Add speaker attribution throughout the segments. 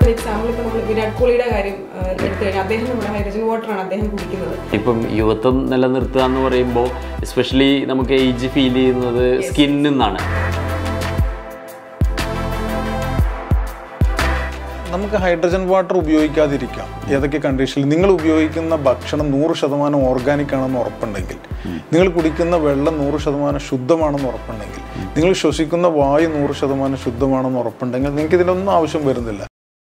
Speaker 1: ഒരു എക്സാമ്പിൾ ഇപ്പോൾ നമ്മൾ വിരാട് കോഹ്ലിയുടെ കാര്യം ആ, എടുത്തു കഴിഞ്ഞാൽ അദ്ദേഹം നമ്മുടെ ഹൈഡ്രജൻ വാട്ടറാണ് അദ്ദേഹം കുടിക്കുന്നത്
Speaker 2: ഇപ്പം യുവത്വം നിലനിർത്തുക എന്ന് പറയുമ്പോൾ എസ്പെഷ്യലി നമുക്ക് ഏജ് ഫീൽ ചെയ്യുന്നത് സ്കിന്നിൽ നിന്നാണ്
Speaker 3: നമുക്ക് ഹൈഡ്രജൻ വാട്ടർ ഉപയോഗിക്കാതിരിക്കാം ഏതൊക്കെ കണ്ടീഷനിൽ നിങ്ങൾ ഉപയോഗിക്കുന്ന ഭക്ഷണം നൂറ് ശതമാനം ഓർഗാനിക് ആണെന്ന് ഉറപ്പുണ്ടെങ്കിൽ നിങ്ങൾ കുടിക്കുന്ന വെള്ളം നൂറ് ശതമാനം ശുദ്ധമാണെന്ന് ഉറപ്പുണ്ടെങ്കിൽ നിങ്ങൾ ശ്വസിക്കുന്ന വായു നൂറ് ശതമാനം ശുദ്ധമാണെന്ന് ഉറപ്പുണ്ടെങ്കിൽ നിങ്ങൾക്ക് ഇതിനൊന്നും ആവശ്യം വരുന്നില്ല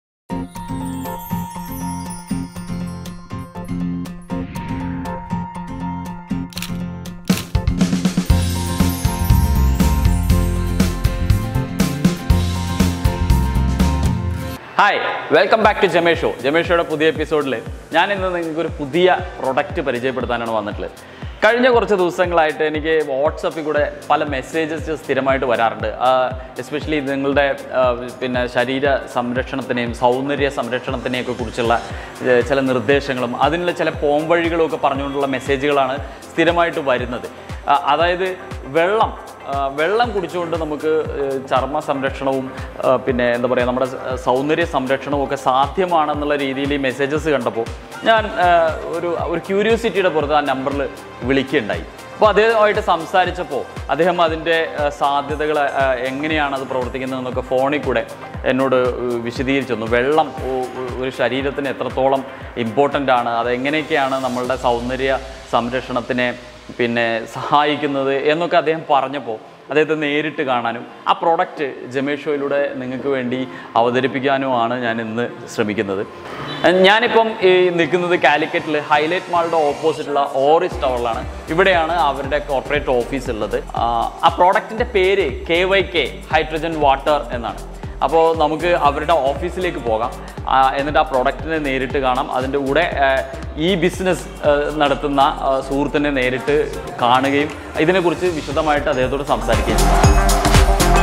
Speaker 2: ഹായ് വെൽക്കം ബാക്ക് ടു ജമേഷോ ജമേഷോയുടെ പുതിയ എപ്പിസോഡിൽ ഞാൻ ഇന്ന് നിങ്ങൾക്ക് ഒരു പുതിയ പ്രൊഡക്റ്റ് പരിചയപ്പെടുത്താനാണ് വന്നിട്ടുള്ളത് കഴിഞ്ഞ കുറച്ച് ദിവസങ്ങളായിട്ട് എനിക്ക് വാട്സപ്പിൽ കൂടെ പല മെസ്സേജസ് സ്ഥിരമായിട്ട് വരാറുണ്ട് എസ്പെഷ്യലി നിങ്ങളുടെ ആ, പിന്നെ ശരീര സംരക്ഷണത്തിനെയും സൗന്ദര്യ സംരക്ഷണത്തിനെയൊക്കെ കുറിച്ചുള്ള ഏ, ചില നിർദ്ദേശങ്ങളും അതിനുള്ള ചില പോംവഴികളും ഒക്കെ പറഞ്ഞുകൊണ്ടുള്ള മെസ്സേജുകളാണ് സ്ഥിരമായിട്ട് വരുന്നത് ആ, അതായത് വെള്ളം ആ, വെള്ളം കുടിച്ചുകൊണ്ട് നമുക്ക് ഏഹ്, ചർമ്മ സംരക്ഷണവും ആ, പിന്നെ എന്താ പറയുക നമ്മുടെ സ- സൗന്ദര്യ സംരക്ഷണവും ഒക്കെ സാധ്യമാണെന്നുള്ള രീതിയിൽ ഈ മെസ്സേജസ് കണ്ടപ്പോൾ ഞാൻ ആ, ഒരു ഒരു ക്യൂരിയോസിറ്റിയുടെ പുറത്ത് ആ നമ്പറിൽ വിളിക്കുകയുണ്ടായി അപ്പോൾ അദ്ദേഹമായിട്ട് സംസാരിച്ചപ്പോൾ അദ്ദേഹം അതിൻ്റെ ആ, സാധ്യതകൾ ആ, എങ്ങനെയാണ് അത് പ്രവർത്തിക്കുന്നതെന്നൊക്കെ ഫോണിൽ കൂടെ എന്നോട് ഏഹ്, വിശദീകരിച്ചു തന്നു വെള്ളം ഒ- ഒ- ഒരു ശരീരത്തിന് എത്രത്തോളം ഇമ്പോർട്ടൻ്റ് ആണ് അതെങ്ങനെയൊക്കെയാണ് നമ്മളുടെ സൗന്ദര്യ സംരക്ഷണത്തിനെ പിന്നെ സഹായിക്കുന്നത് എന്നൊക്കെ അദ്ദേഹം പറഞ്ഞപ്പോൾ അദ്ദേഹത്തെ നേരിട്ട് കാണാനും ആ പ്രോഡക്റ്റ് ജമേഷോയിലൂടെ നിങ്ങൾക്ക് വേണ്ടി അവതരിപ്പിക്കാനുമാണ് ഞാൻ ഇന്ന് ശ്രമിക്കുന്നത് ഞാനിപ്പം ഈ നിൽക്കുന്നത് കാലിക്കറ്റിൽ ഹൈലൈറ്റ് മാളുടെ ഓപ്പോസിറ്റുള്ള ഓറിസ് ടവറിലാണ് ഇവിടെയാണ് അവരുടെ കോർപ്പറേറ്റ് ഓഫീസ് ഉള്ളത് ആ, ആ പ്രോഡക്റ്റിൻ്റെ പേര് K Y K hydrogen water എന്നാണ് അപ്പോൾ നമുക്ക് അവരുടെ ഓഫീസിലേക്ക് പോകാം ആ, എന്നിട്ട് ആ പ്രോഡക്റ്റിനെ നേരിട്ട് കാണാം അതിൻ്റെ കൂടെ ആ, ഈ ബിസിനസ് ആ, നടത്തുന്ന ആ, സുഹൃത്തിനെ നേരിട്ട് കാണുകയും ഇതിനെക്കുറിച്ച് വിശദമായിട്ട് അദ്ദേഹത്തോട് സംസാരിക്കുകയും ചെയ്യും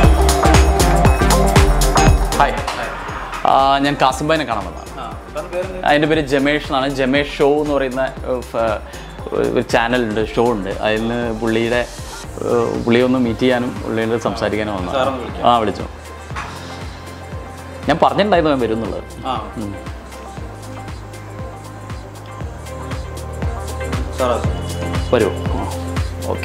Speaker 2: ഹായ് ആ, ഞാൻ കാസിംബായിനെ കാണാൻ വന്നതാണ് അതിൻ്റെ പേര് ജമേഷ് എന്നാണ് ജമേഷ് ഷോ എന്ന് പറയുന്ന ഏഹ്, ഫ- ഒരു ചാനലുണ്ട് ഷോ ഉണ്ട് അതിൽ നിന്ന് പുള്ളിയുടെ ഏഹ്, പുള്ളിയെ ഒന്ന് മീറ്റ് ചെയ്യാനും പുള്ളിയോട് സംസാരിക്കാനും വന്നു ആ വിളിച്ചു ഞാൻ പറഞ്ഞിട്ടുണ്ടായിരുന്നു ഞാൻ വരും എന്നുള്ളത് ഉം. വരൂ okay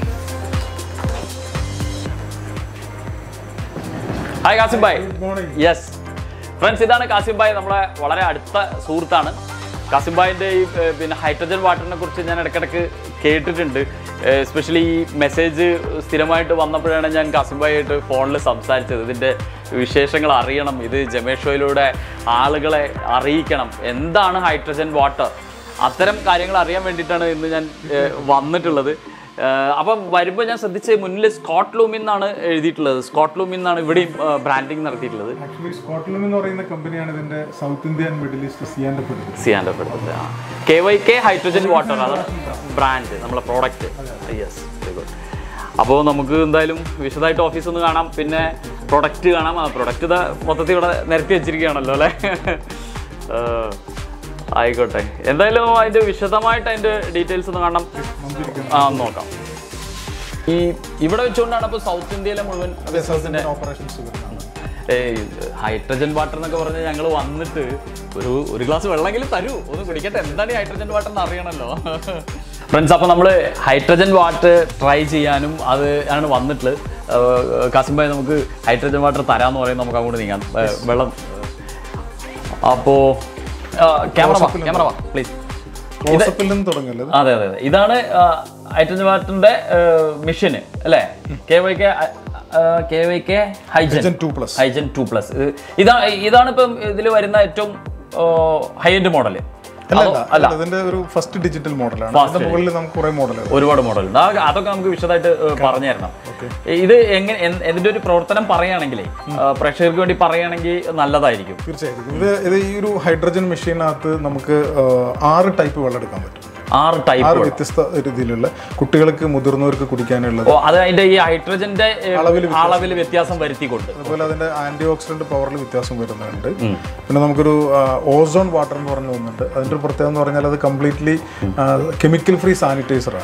Speaker 2: hi Kasim bhai yes friends ഇതാണ് കാസിം ഭായ് നമ്മളെ വളരെ അടുത്ത സുഹൃത്താണ് കാസിം ഭായിൻ്റെ ഈ ഏർ, പിന്നെ ഹൈഡ്രജൻ വാട്ടറിനെ കുറിച്ച് ഞാൻ ഇടയ്ക്കിടയ്ക്ക് കേട്ടിട്ടുണ്ട് എസ്പെഷ്യലി ഈ മെസ്സേജ് സ്ഥിരമായിട്ട് വന്നപ്പോഴാണ് ഞാൻ കാസിം ഭായിയായിട്ട് ഫോണിൽ സംസാരിച്ചത് ഇതിൻ്റെ വിശേഷങ്ങൾ അറിയണം ഇത് ജമേഷോയിലൂടെ ആളുകളെ അറിയിക്കണം എന്താണ് ഹൈഡ്രജൻ വാട്ടർ അത്തരം കാര്യങ്ങൾ അറിയാൻ വേണ്ടിയിട്ടാണ് ഇന്ന് ഞാൻ ഏർ, വന്നിട്ടുള്ളത് ഏർ, അപ്പം വരുമ്പോൾ ഞാൻ ശ്രദ്ധിച്ച് മുന്നിൽ സ്കോട്ട് ലൂമിൽ നിന്നാണ് എഴുതിയിട്ടുള്ളത് സ്കോട്ട് ലൂമിൽ നിന്നാണ് ഇവിടെയും ബ്രാൻഡിങ് നടത്തിയിട്ടുള്ളത്
Speaker 3: ആക്ച്വലി സ്കോട്ട്ലൻഡ് എന്ന് പറയുന്ന കമ്പനിയാണ് ഇതിന്റെ South India and Middle East സിയാൻ്റെ പെടുന്നത്
Speaker 2: സിയാൻ്റെ പെടുന്നത് ആ K Y K hydrogen water അതാണ് ബ്രാൻഡ് നമ്മളെ പ്രോഡക്റ്റ് യെസ് വെരി ഗുഡ് അപ്പോൾ നമുക്ക് എന്തായാലും വിശദമായിട്ട് ഓഫീസ് ഒന്ന് കാണാം പിന്നെ പ്രൊഡക്റ്റ് കാണാം ആ പ്രൊഡക്റ്റ് ഇതാ മൊത്തത്തിൽ ഇവിടെ നിരത്തി വെച്ചിരിക്കുകയാണല്ലോ അല്ലേ ഏർ, ആയിക്കോട്ടെ എന്തായാലും അതിൻ്റെ വിശദമായിട്ട് അതിൻ്റെ ഡീറ്റെയിൽസ് ഒന്ന് കാണാം ആ ഒന്ന് നോക്കാം ഈ ഇവിടെ വെച്ചുകൊണ്ടാണ് അപ്പോൾ സൗത്ത് ഇന്ത്യയിലെ മുഴുവൻ ബിസിനസിൻ്റെ
Speaker 3: ഓപ്പറേഷൻസ് വരുന്നത്
Speaker 2: ഏയ് ഹൈഡ്രജൻ വാട്ടർ എന്നൊക്കെ പറഞ്ഞ് ഞങ്ങൾ വന്നിട്ട് ഒരു ഒരു ഗ്ലാസ് വെള്ളമെങ്കിലും തരൂ ഒന്ന് കുടിക്കട്ടെ എന്താണ് ഈ ഹൈഡ്രജൻ വാട്ടർ എന്ന് അറിയണമല്ലോ ഫ്രണ്ട്സ് അപ്പോൾ നമ്മൾ ഹൈഡ്രജൻ വാട്ടർ ട്രൈ ചെയ്യാനും അത് ആണ് വന്നിട്ടുള്ളത് കാസിംബായി നമുക്ക് ഹൈഡ്രജൻ വാട്ടർ തരാമെന്ന് പറയുന്നത് നമുക്ക് അങ്ങോട്ട് നീങ്ങാം ഏ, വെള്ളം അപ്പോൾ ക്യാമറ വാ ക്യാമറ വാ പ്ലീസ്
Speaker 3: ക്ലോസപ്പിൽ നിന്ന് തുടങ്ങല്ലേ
Speaker 2: അതെ അതെ അതെ ഇതാണ് ഹൈഡ്രജൻ വാട്ടറിന്റെ മിഷന് അല്ലേ K Y K K Y K hydrogen
Speaker 3: hydrogen two plus
Speaker 2: hydrogen two plus ഇതാ ഇതാണ് ഇപ്പം ഇതിൽ വരുന്ന ഏറ്റവും ഹൈ എൻഡ് മോഡൽ
Speaker 3: അല്ല അല്ല, അല്ല ഇതിന്റെ ഒരു ഫസ്റ്റ് ഡിജിറ്റൽ മോഡലാണ് അതിന്റെ മുകളിൽ നമുക്ക് കുറെ മോഡലുകൾ
Speaker 2: ഒരുപാട് മോഡൽ ഉണ്ട് ആ- അതൊക്കെ നമുക്ക് വിശദമായിട്ട് ഏ, പറഞ്ഞു തരണം ഇത് എങ്ങനെ എന്ത്- ഇതിന്റെ ഒരു പ്രവർത്തനം പറയുകയാണെങ്കിലേ ആ, പ്രേക്ഷകർക്ക് വേണ്ടി പറയുകയാണെങ്കിൽ നല്ലതായിരിക്കും
Speaker 3: തീർച്ചയായിട്ടും ഇത് ഇത് ഈ ഒരു ഹൈഡ്രജൻ മെഷീനകത്ത് നമുക്ക് ആ, ആറ് ടൈപ്പ് വെള്ളം എടുക്കാൻ പറ്റും
Speaker 2: ആറ് ടൈപ്പ്
Speaker 3: ആറ് വ്യത്യസ്ത രീതിയിലുള്ള കുട്ടികൾക്ക് മുതിർന്നവർക്ക് കുടിക്കാനുള്ളത്
Speaker 2: ഓ അത് അതിന്റെ ഈ ഹൈഡ്രജന്റെ ഏ,
Speaker 3: അളവില്
Speaker 2: അളവിൽ വ്യത്യാസം വരുത്തിക്കൊണ്ട്
Speaker 3: അതുപോലെ അതിന്റെ ആന്റി ഓക്സിഡന്റ് പവറിൽ വ്യത്യാസം വരുന്നുണ്ട് പിന്നെ നമുക്കൊരു ഓസോൺ വാട്ടർ എന്ന് പറഞ്ഞ ഒന്നുണ്ട് അതിന്റെ ഒരു പ്രത്യേകത എന്ന് പറഞ്ഞാൽ അത് കംപ്ലീറ്റ്ലി കെമിക്കൽ ഫ്രീ സാനിറ്റൈസർ ആണ്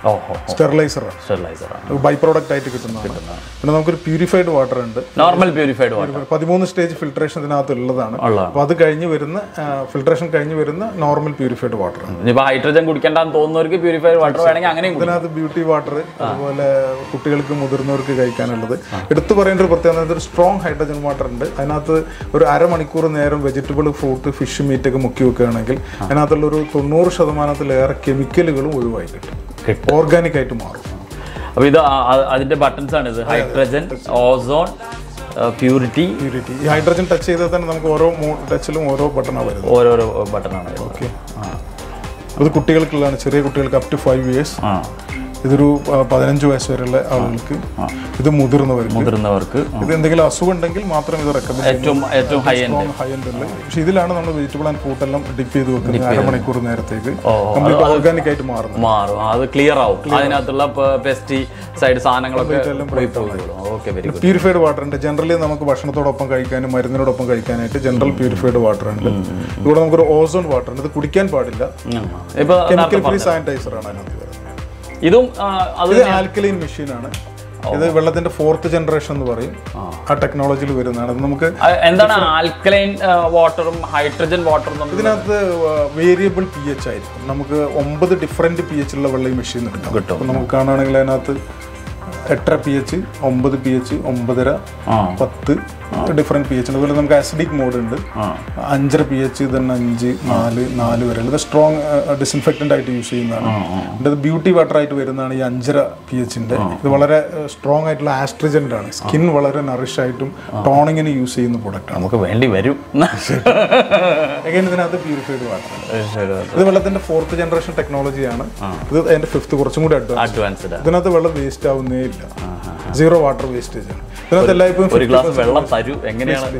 Speaker 2: ഓഹോ
Speaker 3: സ്റ്റെറിലൈസറാണ്
Speaker 2: സ്റ്റെറിലൈസറാണ്
Speaker 3: ബൈ പ്രോഡക്റ്റ് ആയിട്ട് കിട്ടുന്നതാണ് പിന്നെ നമുക്കൊരു പ്യൂരിഫൈഡ് വാട്ടർ ഉണ്ട്
Speaker 2: നോർമൽ പ്യൂരിഫൈഡ് വാട്ടർ
Speaker 3: പതിമൂന്ന് സ്റ്റേജ് ഫിൽട്രേഷൻ ഇതിനകത്ത് ഉള്ളതാണ്
Speaker 2: ഉള്ളതാണ്.
Speaker 3: അപ്പോൾ അത് കഴിഞ്ഞ് വരുന്ന ഫിൽട്രേഷൻ കഴിഞ്ഞ് വരുന്ന നോർമൽ പ്യൂരിഫൈഡ് വാട്ടർ ആണ്
Speaker 2: ഇനിയിപ്പോൾ ഹൈഡ്രജൻ കുടിക്കേണ്ടെന്ന് തോന്നുന്നവർക്ക് പ്യൂരിഫൈഡ് വാട്ടർ വേണമെങ്കിൽ അങ്ങനെയും കുടിക്കാം.
Speaker 3: ഇതിനകത്ത് ബ്യൂട്ടി വാട്ടർ അതുപോലെ കുട്ടികൾക്ക് മുതിർന്നവർക്ക് കഴിക്കാനുള്ളത് എടുത്തു പറയേണ്ട ഒരു പ്രത്യേകത ഒരു സ്ട്രോങ് ഹൈഡ്രജൻ വാട്ടർ ഉണ്ട് അതിനകത്ത് ഒരു അരമണിക്കൂർ നേരം വെജിറ്റബിൾ ഫ്രൂട്ട് ഫിഷ് മീറ്റ് ഒക്കെ മുക്കി വെക്കുകയാണെങ്കിൽ അതിനകത്തുള്ള ഒരു തൊണ്ണൂറ് ശതമാനത്തിലേറെ കെമിക്കലുകളും ഒഴിവായി കിട്ടും ഓർഗാനിക് ആയിട്ട് മാറും
Speaker 2: അപ്പോൾ ഇത് ആ- ആ- അതിന്റെ ബട്ടൺസ് ആണ് ഇത് ഹൈഡ്രജൻ ഓസോൺ പ്യൂരിറ്റി
Speaker 3: പ്യൂരിറ്റി ഈ ഹൈഡ്രജൻ ടച്ച് ചെയ്താൽ തന്നെ നമുക്ക് ഓരോ ടച്ചിലും ഓരോ ബട്ടണാണ് വരുന്നത്
Speaker 2: ഓരോരോ ബട്ടണാണ്
Speaker 3: ഓക്കെ ഇത് കുട്ടികൾക്കുള്ളതാണ് ചെറിയ കുട്ടികൾക്ക് അപ് ടു ഫൈവ് ഇയേഴ്സ്
Speaker 2: ആ
Speaker 3: ഇതൊരു ആ, പതിനഞ്ച് വയസ്സ് വരെയുള്ള ആളുകൾക്ക് ഇത് മുതിർന്നവർക്ക്
Speaker 2: മുതിർന്നവർക്ക്
Speaker 3: ഇത് എന്തെങ്കിലും അസുഖം ഉണ്ടെങ്കിൽ മാത്രം ഇത് റെക്കമെൻഡ്
Speaker 2: ഏറ്റവും ഏറ്റവും ഹൈ എൻഡ്
Speaker 3: ഹൈ എൻഡ് ഉള്ളത് പക്ഷെ ഇതിലാണ് നമ്മൾ വെജിറ്റബിൾ ആൻഡ് ഫ്രൂട്ട് എല്ലാം ഡിപ്പ് ചെയ്ത് വെക്കുന്നത് അരമണിക്കൂർ നേരത്തേക്ക്
Speaker 2: ഓ,
Speaker 3: കംപ്ലീറ്റ് ഓർഗാനിക് ആയിട്ട് മാറുന്നത്
Speaker 2: മാറും അത് ക്ലിയർ ആവും അതിനകത്തുള്ള പെസ്റ്റി സൈഡ് സാധനങ്ങളൊക്കെ പോയി പോകും okay very good
Speaker 3: purified water ഉണ്ട് ജനറലി നമുക്ക് ഭക്ഷണത്തോടൊപ്പം കഴിക്കാനും മരുന്നിനോടൊപ്പം കഴിക്കാനായിട്ട് ജനറൽ പ്യൂരിഫൈഡ് വാട്ടർ ഉണ്ട് ഇവിടെ നമുക്കൊരു ഓസോൺ വാട്ടർ ഉണ്ട് ഇത് കുടിക്കാൻ പാടില്ല
Speaker 2: ഇപ്പൊ
Speaker 3: കെമിക്കൽ ഫ്രീ സാനിറ്റൈസർ ആണ് അതിനകത്ത് വരുന്നത്
Speaker 2: ഇതും ആ, അത്
Speaker 3: ഇത് ആൽക്കലൈൻ മെഷീൻ ആണ് ഇത് വെള്ളത്തിന്റെ ഫോർത്ത് ജനറേഷൻ എന്ന് പറയും ആ ടെക്നോളജിയിൽ വരുന്നതാണ് ഇത് നമുക്ക്
Speaker 2: ആ, എന്താണ് ആൽക്കലൈൻ വാട്ടറും ഹൈഡ്രജൻ വാട്ടറും തമ്മിൽ
Speaker 3: ഇതിനകത്ത് വേരിയബിൾ പി എച്ച് ആയിരിക്കും നമുക്ക് ഒമ്പത് ഡിഫറെന്റ് പി എച്ച് ഉള്ള വെള്ളം ഈ മെഷീൻ എടുക്കാം
Speaker 2: കിട്ടും.
Speaker 3: അപ്പൊ നമുക്ക് കാണുകയാണെങ്കിൽ അതിനകത്ത് എട്ടര പി എച്ച് ഒമ്പത് പി എച്ച് ഒമ്പതര
Speaker 2: ആ.
Speaker 3: പത്ത് ഡിഫറെന്റ് പി എച്ച് ഉണ്ട് അതുപോലെ നമുക്ക് അസിഡിക് മോഡ് ഉണ്ട്
Speaker 2: ആ.
Speaker 3: അഞ്ചര പി എച്ച് തന്നെ അഞ്ച് നാല് നാല് വരെ ഇത് സ്ട്രോങ് ഡിസിൻഫെക്റ്റന്റ് ആയിട്ട് യൂസ് ചെയ്യുന്നതാണ് ഇതിന്റെ ഇത് ബ്യൂട്ടി വാട്ടർ ആയിട്ട് വരുന്നതാണ് ഈ അഞ്ചര പി എച്ചിന്റെ ഇത് വളരെ സ്ട്രോങ് ആയിട്ടുള്ള ആസ്ട്രിജന്റ് ആണ് സ്കിൻ വളരെ നറിഷ് ആയിട്ടും ടോണിങ്ങിന് യൂസ് ചെയ്യുന്ന പ്രൊഡക്റ്റ് ആണ്
Speaker 2: നമുക്ക് വേണ്ടി വരും
Speaker 3: Again ഇതിനകത്ത് പ്യൂരിഫൈഡ് വാട്ടർ ഇത് വെള്ളത്തിന്റെ ഫോർത്ത് ജനറേഷൻ ടെക്നോളജിയാണ് ഇത് അതിന്റെ ഫിഫ്ത്ത് കുറച്ചും കൂടി അഡ്വാൻസ്
Speaker 2: അഡ്വാൻസ്ഡ്
Speaker 3: ഇതിനകത്ത് വെള്ളം വേസ്റ്റ് ആവുന്നേ ഇല്ല സീറോ വാട്ടർ വേസ്റ്റേജ് ആണ് ഇതിനകത്ത് എല്ലായ്പ്പോഴും
Speaker 2: ഒരു ഗ്ലാസ് വെള്ളം തരൂ എങ്ങനെയാണ്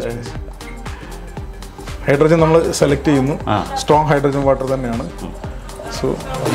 Speaker 3: ഹൈഡ്രജൻ നമ്മൾ സെലക്ട് ചെയ്യുന്നു
Speaker 2: ആ.
Speaker 3: സ്ട്രോങ് ഹൈഡ്രജൻ വാട്ടർ തന്നെയാണ് സോ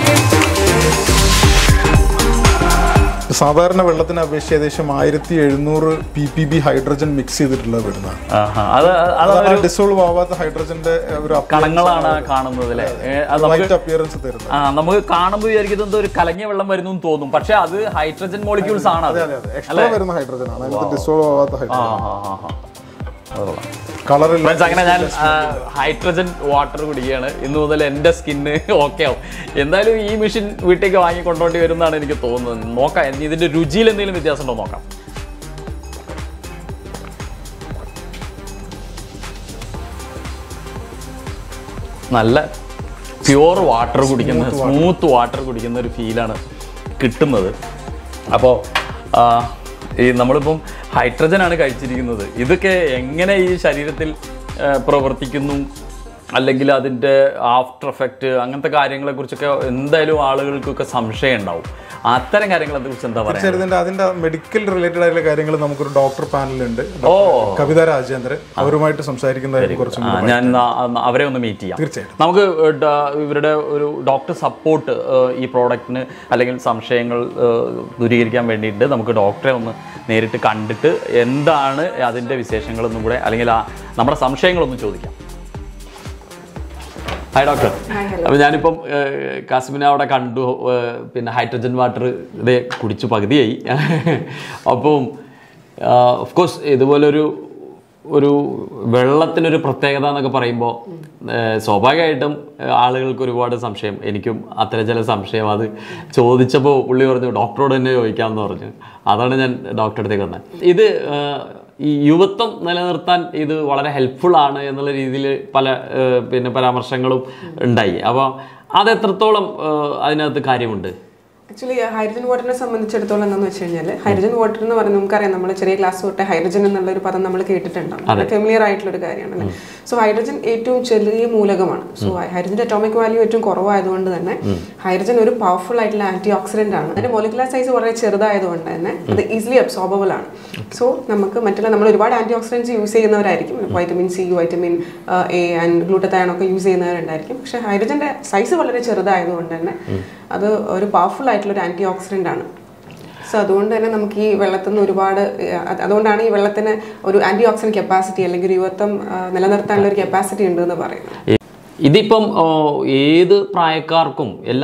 Speaker 3: സാധാരണ വെള്ളത്തിന് അപേക്ഷിച്ച് ഏകദേശം ആയിരത്തി എഴുന്നൂറ് P P B hydrogen mix ചെയ്തിട്ടുള്ളത് വരുന്നതാണ്
Speaker 2: ആഹാ. അത് അത്
Speaker 3: അതാണ് ഡിസോൾവ് ആവാത്ത ഹൈഡ്രജന്റെ ഒരു
Speaker 2: കണങ്ങളാണ് കാണുന്നത് അല്ലേ ഏ, അത് നമുക്ക്
Speaker 3: വൈറ്റ് അപ്പിയറൻസ് തരുന്നത്
Speaker 2: ആ നമുക്ക് കാണുമ്പോൾ വിചാരിക്കുന്നത് എന്തോ ഒരു കലങ്ങിയ വെള്ളം വരുന്നു എന്ന് തോന്നും പക്ഷെ അത് ഹൈഡ്രജൻ മോളിക്യൂൾസ് ആണ് അത്
Speaker 3: അതെ അതെ എക്സ്ട്രാ വരുന്ന ഹൈഡ്രജൻ ആണ് അതിനകത്ത് ഡിസോൾവ് ആവാത്ത
Speaker 2: ആ,
Speaker 3: ഹൈഡ്രജൻ
Speaker 2: ആ, ആ, ആ. അത് കൊള്ളാം.
Speaker 3: കളറില്ല
Speaker 2: Friends, അങ്ങനെ ഞാൻ ഹൈഡ്രജൻ വാട്ടർ കുടിക്കുകയാണ് ഇന്ന് മുതൽ എൻ്റെ സ്കിന്ന് ഓക്കെ ആവും എന്തായാലും ഈ മെഷീൻ വീട്ടിലേക്ക് വാങ്ങി കൊണ്ടുപോണ്ടി വരുന്നതാണ് എനിക്ക് തോന്നുന്നത് നോക്കാം ഇനി ഇതിന്റെ രുചിയിൽ എന്തെങ്കിലും വ്യത്യാസം ഉണ്ടോ നോക്കാം നല്ല പ്യുവർ വാട്ടർ കുടിക്കുന്ന സ്മൂത്ത് വാട്ടർ കുടിക്കുന്ന ഒരു ഫീലാണ് കിട്ടുന്നത് അപ്പോൾ ഈ നമ്മളിപ്പം ഹൈഡ്രജൻ ആണ് കഴിച്ചിരിക്കുന്നത് ഇതൊക്കെ എങ്ങനെ ഈ ശരീരത്തിൽ ആ, പ്രവർത്തിക്കുന്നു അല്ലെങ്കിൽ അതിൻ്റെ ആഫ്റ്റർ എഫക്റ്റ് അങ്ങനത്തെ കാര്യങ്ങളെക്കുറിച്ചൊക്കെ എന്തായാലും ആളുകൾക്കൊക്കെ സംശയം ഉണ്ടാവും അത്തരം കാര്യങ്ങളെ കുറിച്ച് എന്താ പറയുക
Speaker 3: ചെറുതിന്റെ അതിന്റെ മെഡിക്കൽ റിലേറ്റഡ് ആയിട്ടുള്ള കാര്യങ്ങൾ നമുക്കൊരു ഡോക്ടർ പാനലുണ്ട്
Speaker 2: ഓ
Speaker 3: കവിത രാജേന്ദ്രൻ അവരുമായിട്ട് സംസാരിക്കുന്നതായിരിക്കും കുറച്ചും
Speaker 2: ആ, ഞാൻ ന- അ- അവരെ ഒന്ന് മീറ്റ് ചെയ്യാം
Speaker 3: തീർച്ചയായിട്ടും
Speaker 2: നമുക്ക് ഡ- ഇവരുടെ ഒരു ഡോക്ടർ സപ്പോർട്ട് ഈ പ്രോഡക്റ്റിന് അല്ലെങ്കിൽ സംശയങ്ങൾ ഏഹ്, ദൂരീകരിക്കാൻ വേണ്ടിയിട്ട് നമുക്ക് ഡോക്ടറെ ഒന്ന് നേരിട്ട് കണ്ടിട്ട് എന്താണ് അതിൻ്റെ വിശേഷങ്ങളൊന്നും കൂടെ അല്ലെങ്കിൽ ആ നമ്മുടെ സംശയങ്ങളൊന്ന് ചോദിക്കാം ഹായ് ഡോക്ടർ
Speaker 1: Hi, hello.
Speaker 2: അപ്പോൾ ഞാനിപ്പം ഏഹ്, കാസിമിനെ അവിടെ കണ്ടു ഏഹ്, പിന്നെ ഹൈഡ്രജൻ വാട്ടർ ഇതേ കുടിച്ചു പകുതിയായി അപ്പം ഓഫ് കോഴ്സ് ഇതുപോലൊരു ഒരു വെള്ളത്തിനൊരു പ്രത്യേകത എന്നൊക്കെ പറയുമ്പോൾ സ്വാഭാവികമായിട്ടും ഏഹ്, ആളുകൾക്ക് ഒരുപാട് സംശയം എനിക്കും അത്തരം ചില സംശയം അത് ചോദിച്ചപ്പോൾ പുള്ളി പറഞ്ഞു ഡോക്ടറോട് തന്നെ ചോദിക്കാമെന്ന് പറഞ്ഞു അതാണ് ഞാൻ ഡോക്ടറെ അടുത്തേക്ക് വന്നത് ഇത് ഏഹ്, ഈ യുവത്വം നിലനിർത്താൻ ഇത് വളരെ ഹെൽപ്ഫുൾ ആണ് എന്നുള്ള രീതിയിൽ പല ഏഹ്, പിന്നെ പരാമർശങ്ങളും ഉണ്ടായി അപ്പോൾ അത് എത്രത്തോളം ഏഹ്, അതിനകത്ത് കാര്യമുണ്ട്
Speaker 1: ആക്ച്വലി ഹൈഡ്രജൻ വാട്ടറിനെ സംബന്ധിച്ചിടത്തോളം എന്താണെന്ന് വെച്ച് കഴിഞ്ഞാൽ ഹൈഡ്രജൻ വാട്ടർ എന്ന് പറയുന്നത് നമുക്കറിയാം നമ്മൾ ചെറിയ ക്ലാസ് തൊട്ട് ഹൈഡ്രജൻ എന്നുള്ള ഒരു പദം നമ്മൾ കേട്ടിട്ടുണ്ടാവും ഫെമിലിയർ ആയിട്ടുള്ള ഒരു കാര്യമാണ് അല്ലേ സോ ഹൈഡ്രജൻ ഏറ്റവും ചെറിയ മൂലകമാണ് സോ ഹൈഡ്രജന്റെ അറ്റോമിക് വാല്യൂ ഏറ്റവും കുറവായതുകൊണ്ട് തന്നെ ഹൈഡ്രജൻ ഒരു പവർഫുൾ ആയിട്ടുള്ള ആന്റി ഓക്സിഡന്റ് ആണ് അതിന്റെ മോളിക്കുലർ സൈസ് വളരെ ചെറുതായതുകൊണ്ട് തന്നെ അത് ഈസിലി അബ്സോർബബിൾ ആണ് സോ നമുക്ക് മറ്റുള്ള നമ്മൾ ഒരുപാട് ആന്റി ഓക്സിഡൻസ് യൂസ് ചെയ്യുന്നവരായിരിക്കും vitamin C vitamin A and glutathione ഒക്കെ യൂസ് ചെയ്യുന്നവരുണ്ടായിരിക്കും പക്ഷെ ഹൈഡ്രജന്റെ സൈസ് വളരെ ചെറുതായതുകൊണ്ട് തന്നെ അത് ഒരു പവർഫുൾ ആയിട്ടുള്ള ഒരു ആന്റി ഓക്സിഡന്റ് ആണ് സോ അതുകൊണ്ട് തന്നെ നമുക്ക് ഈ വെള്ളത്തിൽ നിന്ന് ഒരുപാട് ഏഹ്, അത് അതുകൊണ്ടാണ് ഈ വെള്ളത്തിന് ഒരു ആന്റി ഓക്സിഡന്റ് കപ്പാസിറ്റി അല്ലെങ്കിൽ ഒരു യുവത്വം ആ, നിലനിർത്താനുള്ള ഒരു കപ്പാസിറ്റി ഉണ്ട് എന്ന് പറയുന്നത്
Speaker 2: ഇതിപ്പം ഓ, ഏത് പ്രായക്കാർക്കും എല്ലാ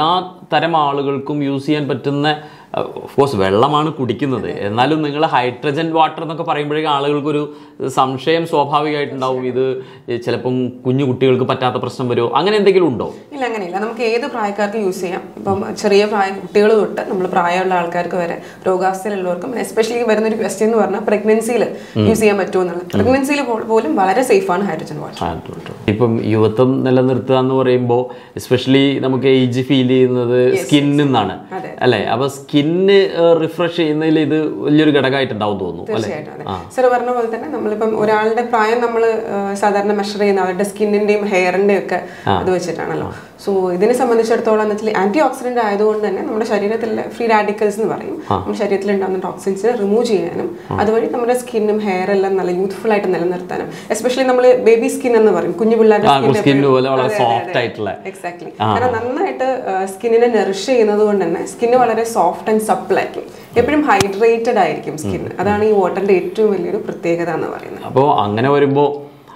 Speaker 2: തരം ആളുകൾക്കും യൂസ് ചെയ്യാൻ പറ്റുന്ന ഓഫ് കോഴ്സ് വെള്ളമാണ് കുടിക്കുന്നത് എന്നാലും നിങ്ങൾ ഹൈഡ്രജൻ വാട്ടർ എന്നൊക്കെ പറയുമ്പോഴേക്കും ആളുകൾക്കൊരു സംശയം സ്വാഭാവികമായിട്ടുണ്ടാവും ഇത് ചിലപ്പം കുഞ്ഞു കുട്ടികൾക്ക് പറ്റാത്ത പ്രശ്നം വരുമോ അങ്ങനെ എന്തെങ്കിലും ഉണ്ടോ
Speaker 1: ഇല്ല അങ്ങനെയില്ല നമുക്ക് ഏത് പ്രായക്കാർക്ക് യൂസ് ചെയ്യാം ഇപ്പം ചെറിയ പ്രായ കുട്ടികൾ തൊട്ട് നമ്മൾ പ്രായമുള്ള ആൾക്കാർക്ക് വരെ രോഗാവസ്ഥയിലുള്ളവർക്കും എസ്പെഷ്യലി വരുന്ന ഒരു ക്വസ്റ്റ്യൻ എന്ന് പറഞ്ഞാൽ പ്രഗ്നൻസിയിൽ യൂസ് ചെയ്യാൻ പറ്റുമോ എന്നുള്ളത് പ്രഗ്നൻസിയിൽ പോലും വളരെ സേഫാണ് ഹൈഡ്രജൻ വാട്ടർ
Speaker 2: ഇപ്പം യുവത്വം നിലനിർത്തുക എന്ന് പറയുമ്പോൾ എസ്പെഷ്യലി നമുക്ക് ഏജ് ഫീൽ ചെയ്യുന്നത് സ്കിന്നിൽ നിന്നാണ്
Speaker 1: അതെ.
Speaker 2: അല്ലേ അപ്പൊ സ്കിന്ന് റിഫ്രഷ് ചെയ്യുന്നതിൽ ഇത് വലിയൊരു ഘടകമായിട്ടുണ്ടാവും തോന്നുന്നു അല്ലെ
Speaker 1: തീർച്ചയായിട്ടും അതെ സർ പറഞ്ഞ പോലെ തന്നെ നമ്മളിപ്പം ഒരാളുടെ പ്രായം നമ്മൾ സാധാരണ മെഷർ ചെയ്യുന്ന അവരുടെ സ്കിന്നിന്റെയും ഹെയറിന്റെയും ഒക്കെ ഇത് വെച്ചിട്ടാണല്ലോ സോ ഇതിനെ സംബന്ധിച്ചിടത്തോളം എന്ന് വെച്ചാൽ ആന്റി ഓക്സിഡന്റ് ആയതുകൊണ്ട് തന്നെ നമ്മുടെ ശരീരത്തിലെ ഫ്രീ റാഡിക്കൽസ് എന്ന് പറയും നമ്മുടെ ശരീരത്തിൽ ഉണ്ടാകുന്ന ടോക്സിൻസിനെ റിമൂവ് ചെയ്യാനും അതുവഴി നമ്മുടെ സ്കിന്നും ഹെയർ എല്ലാം നല്ല യൂത്ത്ഫുൾ ആയിട്ട് നിലനിർത്താനും എസ്പെഷ്യലി നമ്മൾ ബേബി സ്കിൻ എന്ന് പറയും കുഞ്ഞു പിള്ളേരുടെ
Speaker 2: ആ, skin പോലെ വളരെ soft ആയിട്ടുള്ള.
Speaker 1: എക്സാക്ട്ലി കാരണം നന്നായിട്ട് സ്കിന്നിനെ നെറിഷ് ചെയ്യുന്നത് കൊണ്ട് തന്നെ സ്കിന്ന് വളരെ സോഫ്റ്റ് ആൻഡ് സപ്പിൾ ആയിരിക്കും എപ്പോഴും ഹൈഡ്രേറ്റഡ് ആയിരിക്കും സ്കിൻ അതാണ് ഈ വാട്ടറിന്റെ ഏറ്റവും വലിയൊരു പ്രത്യേകത എന്ന് പറയുന്നത്
Speaker 2: അപ്പോൾ അങ്ങനെ വരുമ്പോൾ